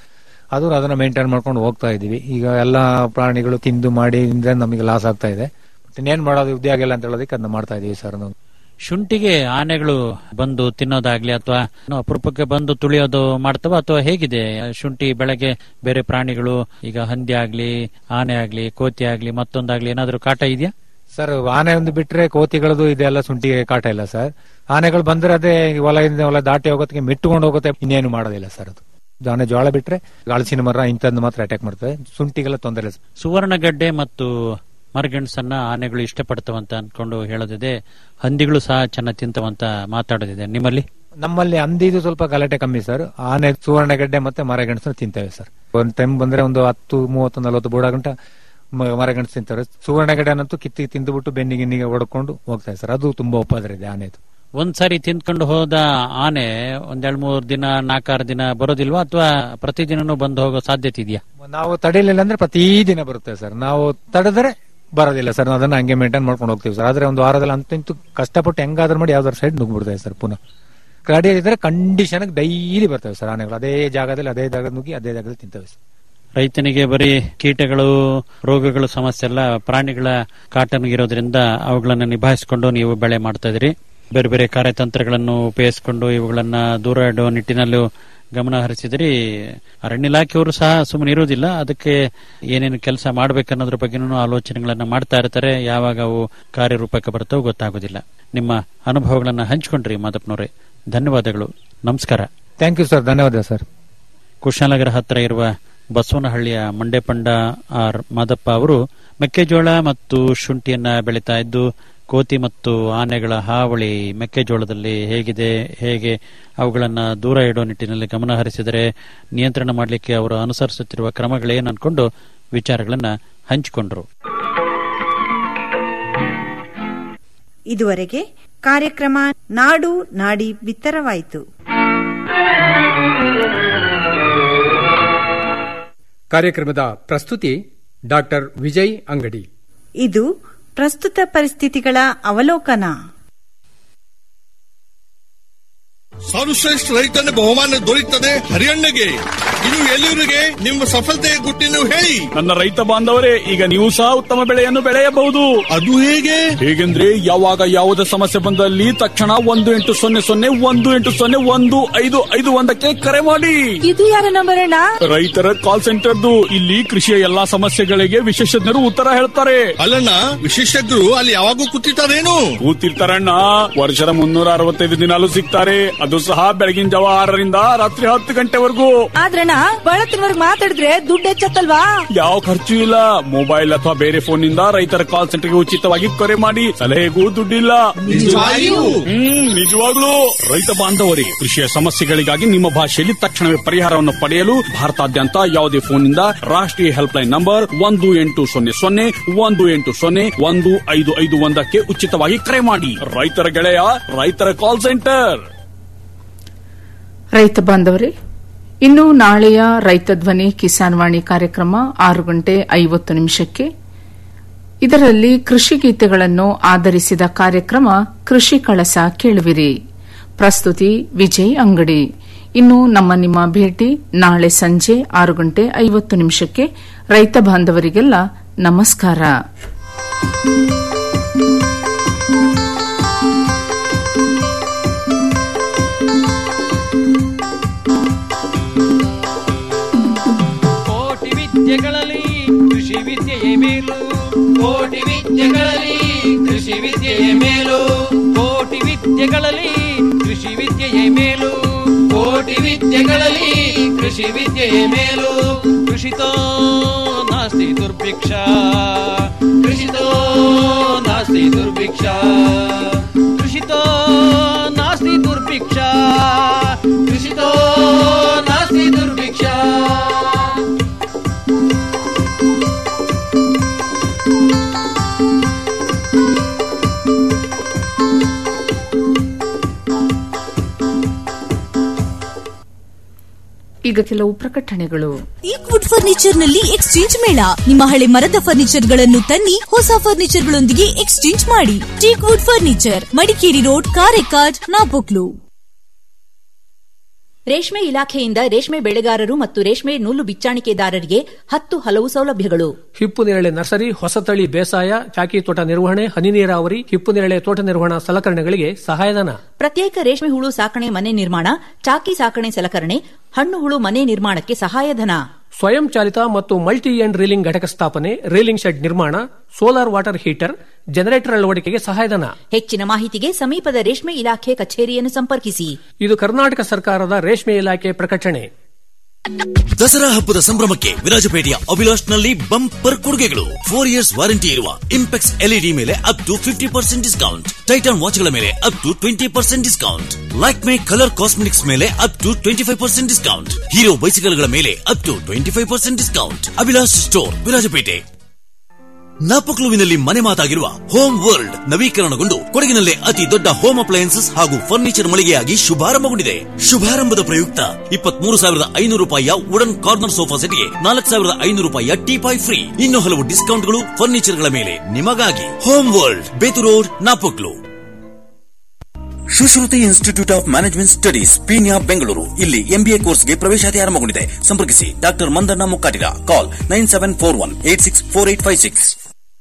ಅದು ಅದನ್ನ ಮೇಂಟೈನ್ ಮಾಡ್ಕೊಂಡು ಹೋಗ್ತಾ ಇದೀವಿ ಈಗ ಎಲ್ಲಾ ಪ್ರಾಣಿಗಳು ತಿಂದು ಮಾಡಿ ಇಂದ್ರೆ ನಮಗೆ ಲಾಸ್ ಆಗ್ತಾ ಇದೆ ಬಟ್ ಇನ್ನೇನ್ ಮಾಡೋದು ಉದ್ಯೋಗ ಇಲ್ಲ ಅಂತ ಹೇಳೋದಕ್ಕೆ ಅದನ್ನ ಮಾಡ್ತಾ ಇದೀವಿ ಸರ್ ನಾವು ಶುಂಠಿಗೆ ಆನೆಗಳು ಬಂದು ತಿನ್ನೋದಾಗ್ಲಿ ಅಥವಾ ಅಪರೂಪಕ್ಕೆ ಬಂದು ತುಳಿಯೋದು ಮಾಡ್ತವ ಅಥವಾ ಹೇಗಿದೆ ಶುಂಠಿ ಬೆಳಗ್ಗೆ ಬೇರೆ ಪ್ರಾಣಿಗಳು ಈಗ ಹಂದಿ ಆಗ್ಲಿ ಆನೆ ಆಗ್ಲಿ ಕೋತಿ ಆಗ್ಲಿ ಮತ್ತೊಂದಾಗ್ಲಿ ಏನಾದ್ರೂ ಕಾಟ ಇದೆಯಾ ಸರ್ ಆನೆ ಒಂದು ಬಿಟ್ರೆ ಕೋತಿಗಳದು ಇದೆಲ್ಲ ಶುಂಠಿಗೆ ಕಾಟ ಇಲ್ಲ ಸರ್ ಆನೆಗಳು ಬಂದ್ರೆ ಅದೇ ಹೊಲದಿಂದ ಹೊಲ ದಾಟಿ ಹೋಗೋದಕ್ಕೆ ಮೆಟ್ಟುಕೊಂಡು ಹೋಗುತ್ತೆ ಇನ್ನೇನು ಮಾಡೋದಿಲ್ಲ ಸರ್ ಅದು ಆನೆ ಜೋಳ ಬಿಟ್ರೆ ಹಲಸಿನ ಮರ ಇಂಥದ್ದು ಮಾತ್ರ ಅಟ್ಯಾಕ್ ಮಾಡ್ತವೆ ಶುಂಠಿಗೆಲ್ಲ ತೊಂದರೆ ಇಲ್ಲ ಸುವರ್ಣಗಡ್ಡೆ ಮತ್ತು ಮರಗೆಣಸನ್ನ ಆನೆಗಳು ಇಷ್ಟಪಡ್ತವಂತ ಅನ್ಕೊಂಡು ಹೇಳೋದಿದೆ ಹಂದಿಗಳು ಸಹ ಚೆನ್ನಾಗಿ ತಿಂತವಂತ ಮಾತಾಡೋದಿದೆ ನಿಮ್ಮಲ್ಲಿ ನಮ್ಮಲ್ಲಿ ಹಂದಿದು ಸ್ವಲ್ಪ ಗಲಾಟೆ ಕಮ್ಮಿ ಸರ್ ಆನೆ ಸುವರ್ಣಗಡ್ಡೆ ಮತ್ತೆ ಮರಗೆಣಸು ತಿಂತೇವೆ ಸರ್ ಒಂದ್ ಟೈಮ್ ಬಂದ್ರೆ ಒಂದು ಹತ್ತು ಮೂವತ್ತು ನಲವತ್ತು ಬೂಡ ಗಂಟ ಮ- ಮರಗೆಣಸು ತಿಂತಾರೆ ಸುವರ್ಣಗಡ್ಡೆನಂತೂ ಕಿತ್ತಿ ತಿಂದುಬಿಟ್ಟು ಬೆನ್ನಿಗೆ ಗಿನ್ನಿಗೆ ಹೊಡ್ಕೊಂಡು ಹೋಗ್ತಾರೆ ಸರ್ ಅದು ತುಂಬಾ ಉಪದ್ರ ಇದೆ ಆನೆದು ಒಂದ್ಸಾರಿ ತಿಂದ್ಕೊಂಡು ಹೋದ ಆನೆ ಒಂದೆರಡ್ ಮೂರ್ ದಿನ ನಾಲ್ಕಾರು ದಿನ ಬರೋದಿಲ್ವಾ ಅಥವಾ ಪ್ರತಿದಿನನೂ ಬಂದು ಹೋಗೋ ಸಾಧ್ಯತೆ ಇದೆಯಾ ನಾವು ತಡಿಲಿಲ್ಲ ಅಂದ್ರೆ ಪ್ರತಿದಿನ ಬರುತ್ತೆ ಸರ್ ನಾವು ತಡೆದ್ರೆ ಬರೋದಿಲ್ಲ ಸರ್ ಅದನ್ನ ಹಂಗೆ ಮೇಂಟೈನ್ ಮಾಡ್ಕೊಂಡು ಹೋಗ್ತೀವಿ ಸರ್ ಆದ್ರೆ ಒಂದು ವಾರದಲ್ಲಿ ಅಂತೂ ಇಂತೂ ಕಷ್ಟಪಟ್ಟು ಹೆಂಗಾದ್ರೂ ಮಾಡಿ ಯಾವ್ದಾದ್ರು ಸೈಡ್ ನುಗ್ಬಿಡ್ತೇವೆ ಸರ್ ಪುನಃ ಗಾಡಿ ಇದ್ರೆ ಕಂಡೀಷನ್ ಡೈಲಿ ಬರ್ತವೆ ಸರ್ ಆನೆಗಳು ಅದೇ ಜಾಗದಲ್ಲಿ ಅದೇ ಜಾಗದಲ್ಲಿ ನುಗ್ಗಿ ಅದೇ ಜಾಗದಲ್ಲಿ ತಿಂತವೆ ಸರ್ ರೈತನಿಗೆ ಬರೀ ಕೀಟಗಳು ರೋಗಗಳು ಸಮಸ್ಯೆ ಅಲ್ಲ ಪ್ರಾಣಿಗಳ ಕಾಟನಿಗಿರೋದ್ರಿಂದ ಅವುಗಳನ್ನ ನಿಭಾಯಿಸಿಕೊಂಡು ನೀವು ಬೆಳೆ ಮಾಡ್ತಾ ಇದ್ರಿ ಬೇರೆ ಬೇರೆ ಕಾರ್ಯತಂತ್ರಗಳನ್ನು ಉಪಯೋಗಿಸಿಕೊಂಡು ಇವುಗಳನ್ನ ದೂರ ಇಡುವ ನಿಟ್ಟಿನಲ್ಲೂ ಗಮನ ಹರಿಸಿದ್ರಿ ಅರಣ್ಯ ಇಲಾಖೆಯವರು ಸಹ ಸುಮ್ಮನೆ ಇರುವುದಿಲ್ಲ ಅದಕ್ಕೆ ಏನೇನು ಕೆಲಸ ಮಾಡ್ಬೇಕನ್ನೋದ್ರ ಬಗ್ಗೆನೂ ಆಲೋಚನೆಗಳನ್ನ ಮಾಡ್ತಾ ಇರ್ತಾರೆ ಯಾವಾಗ ಅವು ಕಾರ್ಯರೂಪಕ್ಕೆ ಬರ್ತವೋ ಗೊತ್ತಾಗೋದಿಲ್ಲ ನಿಮ್ಮ ಅನುಭವಗಳನ್ನ ಹಂಚಿಕೊಂಡ್ರಿ ಮಾದಪ್ಪನವರೇ ಧನ್ಯವಾದಗಳು ನಮಸ್ಕಾರ ಥ್ಯಾಂಕ್ ಯು ಸರ್ ಧನ್ಯವಾದ ಸರ್ ಕುಶಾಲನಗರ ಹತ್ರ ಇರುವ ಬಸವನಹಳ್ಳಿಯ ಮಂಡೆಪಂಡ ಆರ್ ಮಾದಪ್ಪ ಅವರು ಮೆಕ್ಕೆಜೋಳ ಮತ್ತು ಶುಂಠಿಯನ್ನ ಬೆಳೀತಾ ಇದ್ದು ಕೋತಿ ಮತ್ತು ಆನೆಗಳ ಹಾವಳಿ ಮೆಕ್ಕೆಜೋಳದಲ್ಲಿ ಹೇಗಿದೆ ಹೇಗೆ ಅವುಗಳನ್ನ ದೂರ ಇಡೋ ನಿಟ್ಟಿನಲ್ಲಿ ಗಮನ ಹರಿಸಿದರೆ ನಿಯಂತ್ರಣ ಮಾಡಲಿಕ್ಕೆ ಅವರು ಅನುಸರಿಸುತ್ತಿರುವ ಕ್ರಮಗಳೇನು ಅನ್ಕೊಂಡು ವಿಚಾರಗಳನ್ನ ಹಂಚಿಕೊಂಡ್ರು ಇದುವರೆಗೆ ಕಾರ್ಯಕ್ರಮ ನಾಡು ನಾಡಿ ಬಿತ್ತರವಾಯಿತು ಕಾರ್ಯಕ್ರಮದ ಪ್ರಸ್ತುತಿ ಡಾಕ್ಟರ್ ವಿಜಯ್ ಅಂಗಡಿ ಇದು ಪ್ರಸ್ತುತ ಪರಿಸ್ಥಿತಿಗಳ ಅವಲೋಕನ ಸರ್ವಶ್ರೇಷ್ಠ ರೈತನ ಬಹುಮಾನ ದೊರೆಯುತ್ತದೆ ಹರಿಯಣ್ಣಗೆ ಇದು ಎಲ್ಲಿವರಿಗೆ ನಿಮ್ಮ ಸಫಲತೆಯ ಗುಟ್ಟಿನ ಹೇಳಿ ನನ್ನ ರೈತ ಬಾಂಧವರೇ ಈಗ ನೀವು ಸಹ ಉತ್ತಮ ಬೆಳೆಯನ್ನು ಬೆಳೆಯಬಹುದು ಅದು ಹೇಗೆ ಹೇಗೆಂದ್ರೆ ಯಾವಾಗ ಯಾವುದೇ ಸಮಸ್ಯೆ ಬಂದಲ್ಲಿ ತಕ್ಷಣ ಒಂದು ಎಂಟು ಸೊನ್ನೆ ಸೊನ್ನೆ ಒಂದು ಎಂಟು ಸೊನ್ನೆ ಒಂದು ಐದು ಐದು ಒಂದಕ್ಕೆ ಕರೆ ಮಾಡಿ ಇದು ಯಾರ ನಂಬರ್ ಅಣ್ಣ ರೈತರ ಕಾಲ್ ಸೆಂಟರ್ದು ಇಲ್ಲಿ ಕೃಷಿಯ ಎಲ್ಲಾ ಸಮಸ್ಯೆಗಳಿಗೆ ವಿಶೇಷಜ್ಞರು ಉತ್ತರ ಹೇಳ್ತಾರೆ ಅಲ್ಲಣ್ಣ ವಿಶೇಷಜ್ಞರು ಅಲ್ಲಿ ಯಾವಾಗೂ ಕೂತಿರ್ತಾರೇನು ಕೂತಿರ್ತಾರಣ್ಣ ವರ್ಷದ ಮುನ್ನೂರ ಅರವತ್ತೈದು ದಿನಾಲು ಸಿಗ್ತಾರೆ ಅದು ಸಹ ಬೆಳಗಿನ ಜಾವ ಆರರಿಂದ ರಾತ್ರಿ ಹತ್ತು ಗಂಟೆವರೆಗೂ ಆದ್ರಣ್ಣ ಬಳತ್ತಿನವರ್ಗ್ ಮಾತಾಡಿದ್ರೆ ದುಡ್ಡು ಹೆಚ್ಚತ್ತಲ್ವಾ ಯಾವ ಖರ್ಚು ಇಲ್ಲ ಮೊಬೈಲ್ ಅಥವಾ ಬೇರೆ ಫೋನ್ ನಿಂದ ರೈತರ ಕಾಲ್ ಸೆಂಟರ್ಗೆ ಉಚಿತವಾಗಿ ಕರೆ ಮಾಡಿ ಸಲಹೆಗೂ ದುಡ್ಡಿಲ್ಲ ನಿಜವಾಗಿಯೂ? ಹ್ಮ್ ನಿಜವಾಗ್ಲೂ ರೈತ ಬಾಂಧವರೇ ಕೃಷಿಯ ಸಮಸ್ಯೆಗಳಿಗಾಗಿ ನಿಮ್ಮ ಭಾಷೆಯಲ್ಲಿ ತಕ್ಷಣವೇ ಪರಿಹಾರವನ್ನು ಪಡೆಯಲು ಭಾರತಾದ್ಯಂತ ಯಾವುದೇ ಫೋನ್ ನಿಂದ ರಾಷ್ಟ್ರೀಯ ಹೆಲ್ಪ್ ಲೈನ್ ನಂಬರ್ ಒಂದು ಎಂಟು ಸೊನ್ನೆ ಸೊನ್ನೆ ಒಂದು ಎಂಟು ಸೊನ್ನೆ ಒಂದು ಐದು ಐದು ಒಂದಕ್ಕೆ ಉಚಿತವಾಗಿ ಕರೆ ಮಾಡಿ ರೈತರ ಗೆಳೆಯ ರೈತರ ಕಾಲ್ ಸೆಂಟರ್ ರೈತ ಬಾಂಧವರೇ ಇನ್ನು ನಾಳೆಯ ರೈತ ಧ್ವನಿ ಕಿಸಾನ್ ವಾಣಿ ಕಾರ್ಯಕ್ರಮ ಆರು ಗಂಟೆ ಐವತ್ತು ನಿಮಿಷಕ್ಕೆ ಇದರಲ್ಲಿ ಕೃಷಿ ಗೀತೆಗಳನ್ನು ಆಧರಿಸಿದ ಕಾರ್ಯಕ್ರಮ ಕೃಷಿ ಕಳಸ ಕೇಳುವಿರಿ ಪ್ರಸ್ತುತಿ ವಿಜಯ್ ಅಂಗಡಿ ಇನ್ನು ನಮ್ಮ ನಿಮ್ಮ ಭೇಟಿ ನಾಳೆ ಸಂಜೆ ಆರು ಗಂಟೆ ಐವತ್ತು ನಿಮಿಷಕ್ಕೆ ರೈತ ಬಾಂಧವರಿಗೆಲ್ಲ ನಮಸ್ಕಾರ ಕೋಟಿ ವಿದ್ಯೆಗಳಲ್ಲಿ ಕೃಷಿ ವಿದ್ಯೆಯೇ ಮೇಲು ಕೋಟಿ ವಿದ್ಯೆಗಳಲ್ಲಿ ಕೃಷಿ ವಿದ್ಯೆಯೇ ಮೇಲು ಕೋಟಿ ವಿದ್ಯೆಗಳಲ್ಲಿ ಕೃಷಿ ವಿದ್ಯೆಯೇ ಮೇಲು ಕೋಟಿ ವಿದ್ಯೆಗಳಲ್ಲಿ ಕೃಷಿ ವಿದ್ಯೆಯೇ ಮೇಲು ಕೃಷಿತೋ ನಾಸ್ತಿ ದುರ್ಭಿಕ್ಷ ಕೃಷಿತೋ ನಾಸ್ತಿ ದುರ್ಭಿಕ್ಷ ಕೃಷಿತೋ ನಾಸ್ತಿ ದುರ್ಭಿಕ್ಷ ಕೃಷಿತೋ ನಾಸ್ತಿ ದುರ್ಭಿಕ್ಷ ಈಗ ಕೆಲವು ಪ್ರಕಟಣೆಗಳು ಈಕ್ವುಡ್ ಫರ್ನಿಚರ್ ನಲ್ಲಿ ಎಕ್ಸ್ಚೇಂಜ್ ಮೇಳ ನಿಮ್ಮ ಹಳೆ ಮರದ ಫರ್ನಿಚರ್ ಗಳನ್ನು ತನ್ನಿ ಹೊಸ ಫರ್ನಿಚರ್ ಗಳೊಂದಿಗೆ ಎಕ್ಸ್ಚೇಂಜ್ ಮಾಡಿ teakwood furniture Madikeri road Karekad Napoklu ರೇಷ್ಮೆ ಇಲಾಖೆಯಿಂದ ರೇಷ್ಮೆ ಬೆಳೆಗಾರರು ಮತ್ತು ರೇಷ್ಮೆ ನೂಲು ಬಿಚ್ಚಾಣಿಕೆದಾರರಿಗೆ ಹತ್ತು ಹಲವು ಸೌಲಭ್ಯಗಳು ಹಿಪ್ಪು ನೇರಳೆ ನರ್ಸರಿ ಹೊಸತಳಿ ಬೇಸಾಯ ಚಾಕಿ ತೋಟ ನಿರ್ವಹಣೆ ಹನಿ ನೀರಾವರಿ ಹಿಪ್ಪು ನೇರಳೆ ತೋಟ ನಿರ್ವಹಣಾ ಸಲಕರಣೆಗಳಿಗೆ ಸಹಾಯಧನ ಪ್ರತ್ಯೇಕ ರೇಷ್ಮೆ ಹುಳು ಸಾಕಣೆ ಮನೆ ನಿರ್ಮಾಣ ಚಾಕಿ ಸಾಕಣೆ ಸಲಕರಣೆ ಹಣ್ಣು ಹುಳು ಮನೆ ನಿರ್ಮಾಣಕ್ಕೆ ಸಹಾಯಧನ ಸ್ವಯಂ ಚಾಲಿತ ಮತ್ತು ಮಲ್ಟಿ ಎಂಡ್ ರೀಲಿಂಗ್ ಘಟಕ ಸ್ಥಾಪನೆ ರೀಲಿಂಗ್ ಶೆಡ್ ನಿರ್ಮಾಣ ಸೋಲಾರ್ ವಾಟರ್ ಹೀಟರ್ ಜನರೇಟರ್ ಅಳವಡಿಕೆಗೆ ಸಹಾಯಧನ ಹೆಚ್ಚಿನ ಮಾಹಿತಿಗೆ ಸಮೀಪದ ರೇಷ್ಮೆ ಇಲಾಖೆ ಕಚೇರಿಯನ್ನು ಸಂಪರ್ಕಿಸಿ ಇದು ಕರ್ನಾಟಕ ಸರ್ಕಾರದ ರೇಷ್ಮೆ ಇಲಾಖೆ ಪ್ರಕಟಣೆ ದಸರಾ ಹಬ್ಬದ ಸಂಭ್ರಮಕ್ಕೆ ವಿರಾಜಪೇಟೆಯ ಅಭಿಲಾಷ್ನಲ್ಲಿ ಬಂಪರ್ ಕೊಡುಗೆಗಳು ಫೋರ್ ಇಯರ್ಸ್ ವಾರಂಟಿ ಇರುವ ಇಂಪೆಕ್ಸ್ ಎಲ್ಇಡಿ ಮೇಲೆ up to fifty percent discount Titan ವಾಚ್ಗಳ ಮೇಲೆ up to twenty percent discount Lakme colour cosmetics ಮೇಲೆ up to twenty five percent discount Hero ಬೈಸಿಕಲ್ಗಳ ಮೇಲೆ up to twenty five percent discount Abhilash store Virajpet ನಾಪಕ್ಲುವಿನಲ್ಲಿ ಮನೆ ಮಾತಾಗಿರುವ ಹೋಮ್ ವರ್ಲ್ಡ್ ನವೀಕರಣಗೊಂಡು ಕೊಡಗಿನಲ್ಲೇ ಅತಿ ದೊಡ್ಡ ಹೋಮ್ ಅಪ್ಲಯನ್ಸಸ್ ಹಾಗೂ ಫರ್ನಿಚರ್ ಮಳಿಗೆಯಾಗಿ ಶುಭಾರಂಭಗೊಂಡಿದೆ ಶುಭಾರಂಭದ ಪ್ರಯುಕ್ತ ಇಪ್ಪತ್ಮೂರು ಸಾವಿರದ ಐನೂರು ರೂಪಾಯಿಯ ವುಡನ್ ಕಾರ್ನರ್ ಸೋಫಾ ಸೆಟ್ಗೆ ನಾಲ್ಕು ಸಾವಿರದ ಐನೂರು ರೂಪಾಯಿಯ ಟೀಪಾಯ್ ಫ್ರೀ ಇನ್ನು ಹಲವು ಡಿಸ್ಕೌಂಟ್ಗಳು ಫರ್ನಿಚರ್ಗಳ ಮೇಲೆ ನಿಮಗಾಗಿ home world Bethu road Napoklu Sushruti institute of management studies Peenya Bengaluru ಇಲ್ಲಿ ಎಂಬಿಎ ಕೋರ್ಸ್ಗೆ ಪ್ರವೇಶಾತಿ ಆರಂಭಗೊಂಡಿದೆ ಸಂಪರ್ಕಿಸಿ doctor Mandanna Mukkatira call nine seven four one eight six four eight five six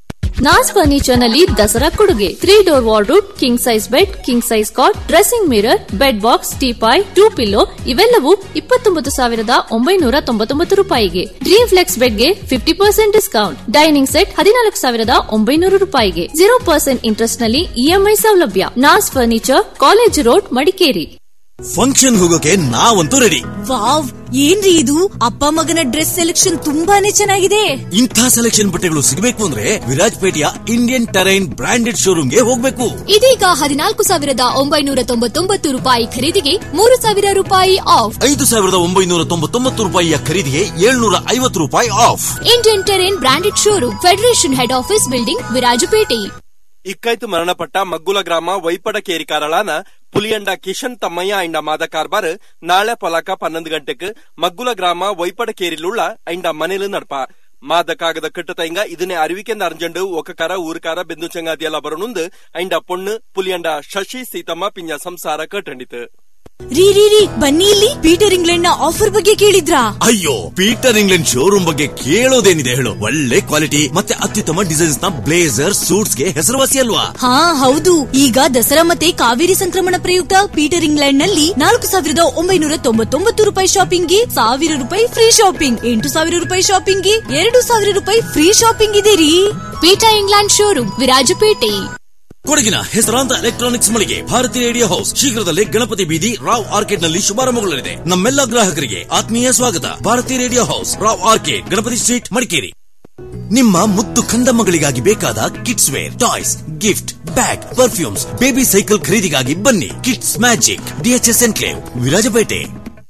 Naz furniture ನಲ್ಲಿ ದಸರಾ ಕೊಡುಗೆ three door wardrobe king size bed king size cot dressing mirror bed box teapoy two pillow ಇವೆಲ್ಲವೂ ಇಪ್ಪತ್ತೊಂಬತ್ತು ಸಾವಿರದ ಒಂಬೈನೂರ ತೊಂಬತ್ತೊಂಬತ್ತು ರೂಪಾಯಿಗೆ ಡ್ರೀಮ್ ಫ್ಲೆಕ್ಸ್ ಬೆಡ್ಗೆ fifty percent discount dining set ಹದಿನಾಲ್ಕು ಸಾವಿರದ ಒಂಬೈನೂರು ರೂಪಾಯಿಗೆ ಜೀರೋ ಪರ್ಸೆಂಟ್ ಇಂಟ್ರೆಸ್ಟ್ ನಲ್ಲಿ ಇಎಂಐ ಸೌಲಭ್ಯ Naz furniture college road Madikeri function ಹೋಗೋಕೆ ನಾವಂತೂ ರೆಡಿ ವಾವ್ ಏನ್ರಿ ಇದು ಅಪ್ಪ ಮಗನ ಡ್ರೆಸ್ ಸೆಲೆಕ್ಷನ್ ತುಂಬಾನೇ ಚೆನ್ನಾಗಿದೆ ಇಂಥ ಸೆಲೆಕ್ಷನ್ ಬಟ್ಟೆಗಳು ಸಿಗಬೇಕು ಅಂದ್ರೆ ವಿರಾಜ್ಪೇಟೆಯ ಇಂಡಿಯನ್ ಟೆರೈನ್ ಬ್ರಾಂಡೆಡ್ ಶೋರೂಮ್ಗೆ ಹೋಗ್ಬೇಕು ಇದೀಗ ಹದಿನಾಲ್ಕು ಸಾವಿರದ ಒಂಬೈನೂರ ತೊಂಬತ್ತೊಂಬತ್ತು ರೂಪಾಯಿ ಖರೀದಿಗೆ ಮೂರು ಸಾವಿರ ರೂಪಾಯಿ ಆಫ್ ಐದು ಸಾವಿರದ ಒಂಬೈನೂರ ತೊಂಬತ್ತೊಂಬತ್ತು ರೂಪಾಯಿಯ ಖರೀದಿಗೆ ಏಳ್ನೂರ ಐವತ್ತು ರೂಪಾಯಿ off Indian Terrain branded showroom federation head office building Virajpet ಇಕ್ಕೈತು ಮರಣಪಟ್ಟ ಮಗ್ಗುಲ ಗ್ರಾಮ ವೈಪಡಕೇರಿ ಕಾರಳಾನ ಪುಲಿಯಂಡ ಕಿಶನ್ ತಮ್ಮಯ್ಯ ಐಂಡ ಮಾದ ಕಾರ್ಬಾರ್ ನಾಳೆ ಪೊಲಕ ಪನ್ನೊಂದು ಗಂಟೆಕ್ ಮಗ್ಗುಲ ಗ್ರಾಮ ವೈಪಡಕೇರಿಲುಳ್ಳ ಐಂಡ ಮನೇಲು ನಡ್ಪ ಮಾದಕಾಗದ ಕಟ್ಟತೈಂಗ ಇದನ್ನೇ ಅರಿವಿಕೆಂದ ಅರ್ಜಂಡು ಒಕ್ಕಕಾರ ಊರುಕಾರ ಬೆಂದು ಚಂಗಾದಿಯೆಲ್ಲ ಬರೋನುಂದು ಐಂಡ ಪೊಣ್ಣು ಪುಲಿಯಂಡ ಶಶಿ ಸೀತಮ್ಮ ಪಿಂಜ ಸಂಸಾರ ಕಟ್ಟಂಡಿತು ರೀ ರೀ ರೀ ಬನ್ನಿ ಇಲ್ಲಿ ಪೀಟರ್ ಇಂಗ್ಲೆಂಡ್ ನ ಆಫರ್ ಬಗ್ಗೆ ಕೇಳಿದ್ರಾ ಅಯ್ಯೋ ಪೀಟರ್ ಇಂಗ್ಲೆಂಡ್ ಶೋರೂಮ್ ಬಗ್ಗೆ ಕೇಳೋದೇನಿದೆ ಹೇಳು ಒಳ್ಳೆ ಕ್ವಾಲಿಟಿ ಮತ್ತೆ ಅತ್ಯುತ್ತಮ ಡಿಸೈನ್ಸ್ ನ ಬ್ಲೇಸರ್ ಸೂಟ್ಸ್ ಗೆ ಹೆಸರುವಾಸಿ ಅಲ್ವಾ ಹಾ ಹೌದು ಈಗ ದಸರಾ ಮತ್ತೆ ಕಾವೇರಿ ಸಂಕ್ರಮಣ ಪ್ರಯುಕ್ತ ಪೀಟರ್ ಇಂಗ್ಲೆಂಡ್ ನಲ್ಲಿ ನಾಲ್ಕು ಸಾವಿರದ ಒಂಬೈನೂರ ತೊಂಬತ್ತೊಂಬತ್ತು ರೂಪಾಯಿ ಶಾಪಿಂಗ್ಗೆ ಸಾವಿರ ರೂಪಾಯಿ ಫ್ರೀ ಶಾಪಿಂಗ್ ಎಂಟು ಸಾವಿರ ರೂಪಾಯಿ ಶಾಪಿಂಗ್ಗೆ ಎರಡು ಸಾವಿರ ರೂಪಾಯಿ ಫ್ರೀ ಶಾಪಿಂಗ್ ಇದೆ ರೀ ಪೀಟರ್ ಇಂಗ್ಲೆಂಡ್ ಶೋರೂಮ್ ವಿರಾಜಪೇಟೆ ಕೊಡಗಿನ ಹೆಸರಾಂತ ಎಲೆಕ್ಟ್ರಾನಿಕ್ಸ್ ಮಳಿಗೆ ಭಾರತಿ ರೇಡಿಯೋ ಹೌಸ್ ಶೀಘ್ರದಲ್ಲೇ ಗಣಪತಿ ಬೀದಿ ರಾವ್ ಆರ್ಕೆಡ್ ನಲ್ಲಿ ಶುಭಾರಂಭಗೊಳ್ಳಲಿದೆ ನಮ್ಮೆಲ್ಲ ಗ್ರಾಹಕರಿಗೆ ಆತ್ಮೀಯ ಸ್ವಾಗತ Bharati radio house Rao arcade Ganapati street Madikeri ನಿಮ್ಮ ಮುದ್ದು ಕಂದಮ್ಮಗಳಿಗಾಗಿ ಬೇಕಾದ kids wear toys gift bag perfumes baby cycle ಖರೀದಿಗಾಗಿ ಬನ್ನಿ kids magic DHS enclave Virajpet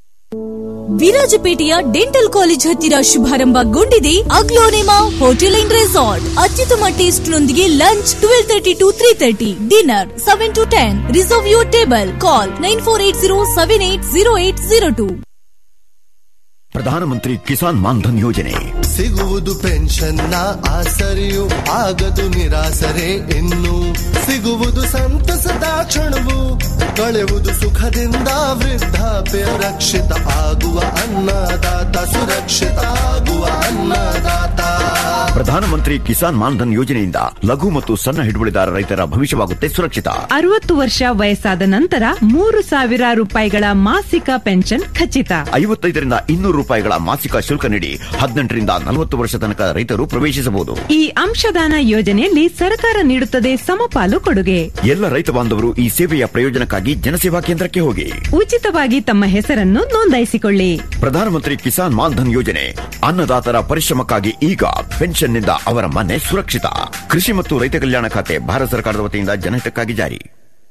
ವಿರಾಜಪೇಟೆಯ ಡೆಂಟಲ್ ಕಾಲೇಜ್ ಹತ್ತಿರ ಶುಭಾರಂಭಗೊಂಡಿದೆ ಅಗ್ಲೋನೆಮಾ ಹೋಟೆಲ್ ಅಂಡ್ ರೆಸಾರ್ಟ್ ಅತ್ಯುತ್ತಮ ಟೇಸ್ಟ್ ನೊಂದಿಗೆ lunch twelve thirty to three thirty dinner seven to ten reserve your table call nine four eight zero seven eight zero eight zero two Pradhan Mantri Kisan Maandhan ಯೋಜನೆ ಸಿಗುವುದು ಪೆನ್ಷನ್ನ ಆಸರೆಯು ಆಗದು ನಿರಾಸರೆ ಇನ್ನು ಸಿಗುವುದು ಸಂತಸದ ಕ್ಷಣವು ಕಳೆಯುವುದು ಸುಖದಿಂದ ವೃದ್ಧಾಪ್ಯ ರಕ್ಷಿತ ಆಗುವ ಅನ್ನದಾತ ಸುರಕ್ಷಿತ ಆಗುವ ಅನ್ನದಾತ ಪ್ರಧಾನಮಂತ್ರಿ ಕಿಸಾನ್ ಮಾನ್ಧನ್ ಯೋಜನೆಯಿಂದ ಲಘು ಮತ್ತು ಸಣ್ಣ ಹಿಡುವಳಿದಾರ ರೈತರ ಭವಿಷ್ಯವಾಗುತ್ತೆ ಸುರಕ್ಷಿತ ಅರವತ್ತು ವರ್ಷ ವಯಸ್ಸಾದ ನಂತರ ಮೂರು ಸಾವಿರ ರೂಪಾಯಿಗಳ ಮಾಸಿಕ ಪೆನ್ಷನ್ ಖಚಿತ ಐವತ್ತೈದರಿಂದ ಇನ್ನೂರು ರೂಪಾಯಿಗಳ ಮಾಸಿಕ ಶುಲ್ಕ ನೀಡಿ ಹದಿನೆಂಟರಿಂದ ನಲವತ್ತು ವರ್ಷ ತನಕ ರೈತರು ಪ್ರವೇಶಿಸಬಹುದು ಈ ಅಂಶದಾನ ಯೋಜನೆಯಲ್ಲಿ ಸರ್ಕಾರ ನೀಡುತ್ತದೆ ಸಮಪಾಲು ಕೊಡುಗೆ ಎಲ್ಲ ರೈತ ಬಾಂಧವರು ಈ ಸೇವೆಯ ಪ್ರಯೋಜನಕ್ಕಾಗಿ ಜನಸೇವಾ ಕೇಂದ್ರಕ್ಕೆ ಹೋಗಿ ಉಚಿತವಾಗಿ ತಮ್ಮ ಹೆಸರನ್ನು ನೋಂದಾಯಿಸಿಕೊಳ್ಳಿ ಪ್ರಧಾನಮಂತ್ರಿ ಕಿಸಾನ್ ಮಾನ್ಧನ್ ಯೋಜನೆ ಅನ್ನದಾತರ ಪರಿಶ್ರಮಕ್ಕಾಗಿ ಈಗ ಪೆನ್ಷನ್ನಿಂದ ಅವರ ಮನೆ ಸುರಕ್ಷಿತ ಕೃಷಿ ಮತ್ತು ರೈತ ಕಲ್ಯಾಣ ಖಾತೆ ಭಾರತ ಸರ್ಕಾರದ ವತಿಯಿಂದ ಜನಹಿತಕ್ಕಾಗಿ ಜಾರಿ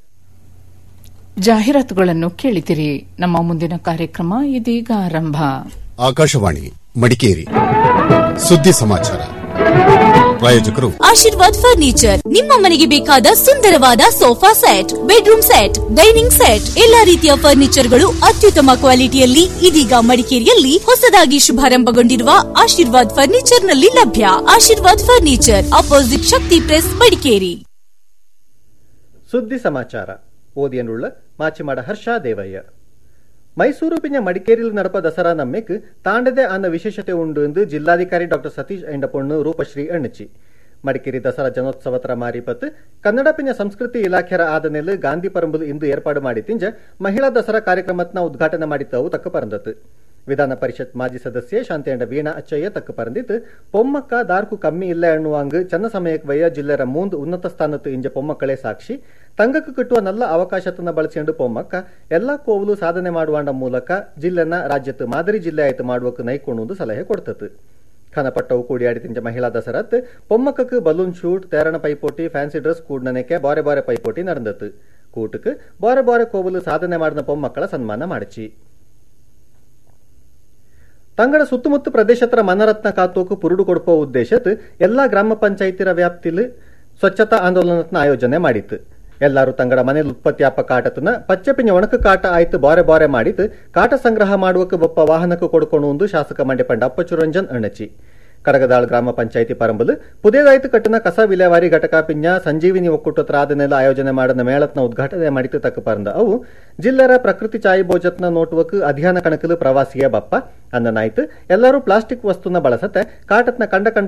ಜಾಹೀರಾತುಗಳನ್ನು ಕೇಳಿದಿರಿ ನಮ್ಮ ಮುಂದಿನ ಕಾರ್ಯಕ್ರಮ ಇದೀಗ ಆರಂಭ ಆಕಾಶವಾಣಿ ಮಡಿಕೇರಿ ಸುದ್ದಿ ಸಮಾಚಾರ ಪ್ರಾಯೋಜಕರು ಆಶೀರ್ವಾದ್ ಫರ್ನಿಚರ್ ನಿಮ್ಮ ಮನೆಗೆ ಬೇಕಾದ ಸುಂದರವಾದ sofa set bedroom set dining set ಎಲ್ಲಾ ರೀತಿಯ ಫರ್ನಿಚರ್ಗಳು ಅತ್ಯುತ್ತಮ ಕ್ವಾಲಿಟಿಯಲ್ಲಿ ಇದೀಗ ಮಡಿಕೇರಿಯಲ್ಲಿ ಹೊಸದಾಗಿ ಶುಭಾರಂಭಗೊಂಡಿರುವ ಆಶೀರ್ವಾದ್ ಫರ್ನಿಚರ್ ನಲ್ಲಿ ಲಭ್ಯ Ashirvad furniture opposite Shakti press Madikeri ಸುದ್ದಿ ಸಮಾಚಾರ ಓದಿಯನುಳ್ಳ ಮಾಚಿಮಾಡ ಹರ್ಷ ದೇವಯ್ಯ ಮೈಸೂರು ಪಿಂಜ ಮಡಿಕೇರಿಯಲ್ಲಿ ನಡಪ ದಸರಾ ನಮ್ಮೆಕ್ ತಾಂಡದೆ ಆನ ವಿಶೇಷತೆ ಉಂಡು ಎಂದು ಜಿಲ್ಲಾಧಿಕಾರಿ ಡಾಕ್ಟರ್ ಸತೀಶ್ ಎಂಡಪೊಣ್ಣು ರೂಪಶ್ರೀ ಎಣ್ಣಚಿ ಮಡಿಕೇರಿ ದಸರಾ ಜನೋತ್ಸವತರ ಮಾರಿಪತ್ ಕನ್ನಡ ಪಿಂಜ ಸಂಸ್ಕೃತಿ ಇಲಾಖೆರ ಆದನೆಲ್ ಗಾಂಧಿ ಪರಂಬುಲು ಇಂದು ಏರ್ಪಾಡು ಮಾಡಿ ತಿಂಜ ಮಹಿಳಾ ದಸರಾ ಕಾರ್ಯಕ್ರಮತ್ನ ಉದ್ಘಾಟನೆ ಮಾಡಿತ್ತವು ತಕ್ಕ ಪರಂದತ್ ವಿಧಾನ ಪರಿಷತ್ ಮಾಜಿ ಸದಸ್ಯೆ ಶಾಂತಿಯಂಡ ವೀಣಾ ಅಚ್ಚಯ್ಯ ತಕ್ಕ ಪರಂದಿತ್ತು ಪೊಮ್ಮಕ್ಕ ದಾರ್ಕು ಕಮ್ಮಿ ಇಲ್ಲ ಎನ್ನುವಾಂಗ್ ಚನ್ನ ಸಮಯಕ್ಕೆ ವಯ್ಯ ಜಿಲ್ಲೆರ ಮೂಂದ್ ಉನ್ನತ ಸ್ಥಾನತ್ತು ಇಂಜ ಪೊಮ್ಮಕ್ಕಳೇ ಸಾಕ್ಷಿ ತಂಗಕ್ಕೆ ಕಿಟ್ಟುವ ನಲ್ಲ ಅವಕಾಶತನ ಬಳಸಿಕೊಂಡು ಪೊಮ್ಮಕ್ಕ ಎಲ್ಲಾ ಕೋವಲು ಸಾಧನೆ ಮಾಡುವಾಂಡ ಮೂಲಕ ಜಿಲ್ಲೆನ ರಾಜ್ಯത്ത് ಮಾದರಿ ಜಿಲ್ಲೆ ಆಯ್ತು ಮಾಡುವಕ್ಕೆ ನೈಕೊಣುವುದು ಸಲಹೆ ಕೊಡ್ತತ್ತು ಖನಪಟ್ಟವು ಕೂಡಿಯಾಡಿ ತಿಂಜ ಮಹಿಳಾ ದಸರತ್ ಪೊಮ್ಮಕ್ಕಕ್ಕೆ ಬಲೂನ್ ಶೂಟ್ ತೇರಣ ಪೈಪೋಟಿ ಫ್ಯಾನ್ಸಿ ಡ್ರೆಸ್ ಕೂಡ್ನನೆಕ್ಕೆ ಬಾರೆ ಬಾರೆ ಪೈಪೋಟಿ ನಡೆದತ್ತು ಕೂಟಕ್ಕೆ ಬಾರೆ ಬಾರೆ ಕೋವಲು ಸಾಧನೆ ಮಾಡಿದ ಪೊಮ್ಮಕ್ಕಳ ಸನ್ಮಾನ ಮಾಡಿಚಿ ತಂಗಡ ಸುತ್ತಮುತ್ತ ಪ್ರದೇಶತ್ರ ಮನರತ್ನ ಕಾತೋಕು ಪುರುಡು ಕೊಡುವ ಉದ್ದೇಶತ್ ಎಲ್ಲಾ ಗ್ರಾಮ ಪಂಚಾಯಿತಿರ ವ್ಯಾಪ್ತಿಲ್ ಸ್ವಚ್ಛತಾ ಆಂದೋಲನತ್ನ ಆಯೋಜನೆ ಮಾಡಿತ್ತು ಎಲ್ಲಾರು ತಂಗಡ ಮನೇಲಿ ಉತ್ಪತ್ತಿಯಾಪ ಕಾಟತನ ಪಚ್ಚಪಿಂಜ ಒಣಕ ಕಾಟ ಆಯ್ತು ಬಾರೆ ಬಾರೆ ಮಾಡಿತ್ತು ಕಾಟ ಸಂಗ್ರಹ ಮಾಡುವಕ್ಕೆ ಬೊಪ್ಪ ವಾಹನಕ್ಕೆ ಕೊಡ್ಕೊಂಡು ಒಂದು ಶಾಸಕ ಮಂಡ್ಯಪಂಡ ಅಪ್ಪಚುರಂಜನ್ ಅಣ್ಣಚಿ ಕಡಗದಾಳ್ ಗ್ರಾಮ ಪಂಚಾಯಿತಿ ಪರಂಬಲು ಪುದೇದಾಯ್ತು ಕಟ್ಟಿನ ಕಸ ವಿಲೇವಾರಿ ಘಟಕ ಪಿಂಜ ಸಂಜೀವಿನಿ ಒಕ್ಕೂಟತ್ರ ಆದನೆಲ್ಲ ಆಯೋಜನೆ ಮಾಡಿದ ಮೇಳತ್ನ ಉದ್ಘಾಟನೆ ಮಾಡಿತು ತಕ್ಕ ಪರಂದ ಅವು ಜಿಲ್ಲೆರ ಪ್ರಕೃತಿ ಚಾಯಿ ಭೋಜತ್ನ ನೋಟುವಕ್ ಅಧ್ಯಯನ ಕಣಕಲು ಪ್ರವಾಸಿಯ ಬಪ್ಪ ಅನ್ನನಾಯ್ತು ಎಲ್ಲರೂ ಪ್ಲಾಸ್ಟಿಕ್ ವಸ್ತುನ ಬಳಸತ್ತೆ ಕಾಟತ್ನ ಕಂಡ ಕಂಡ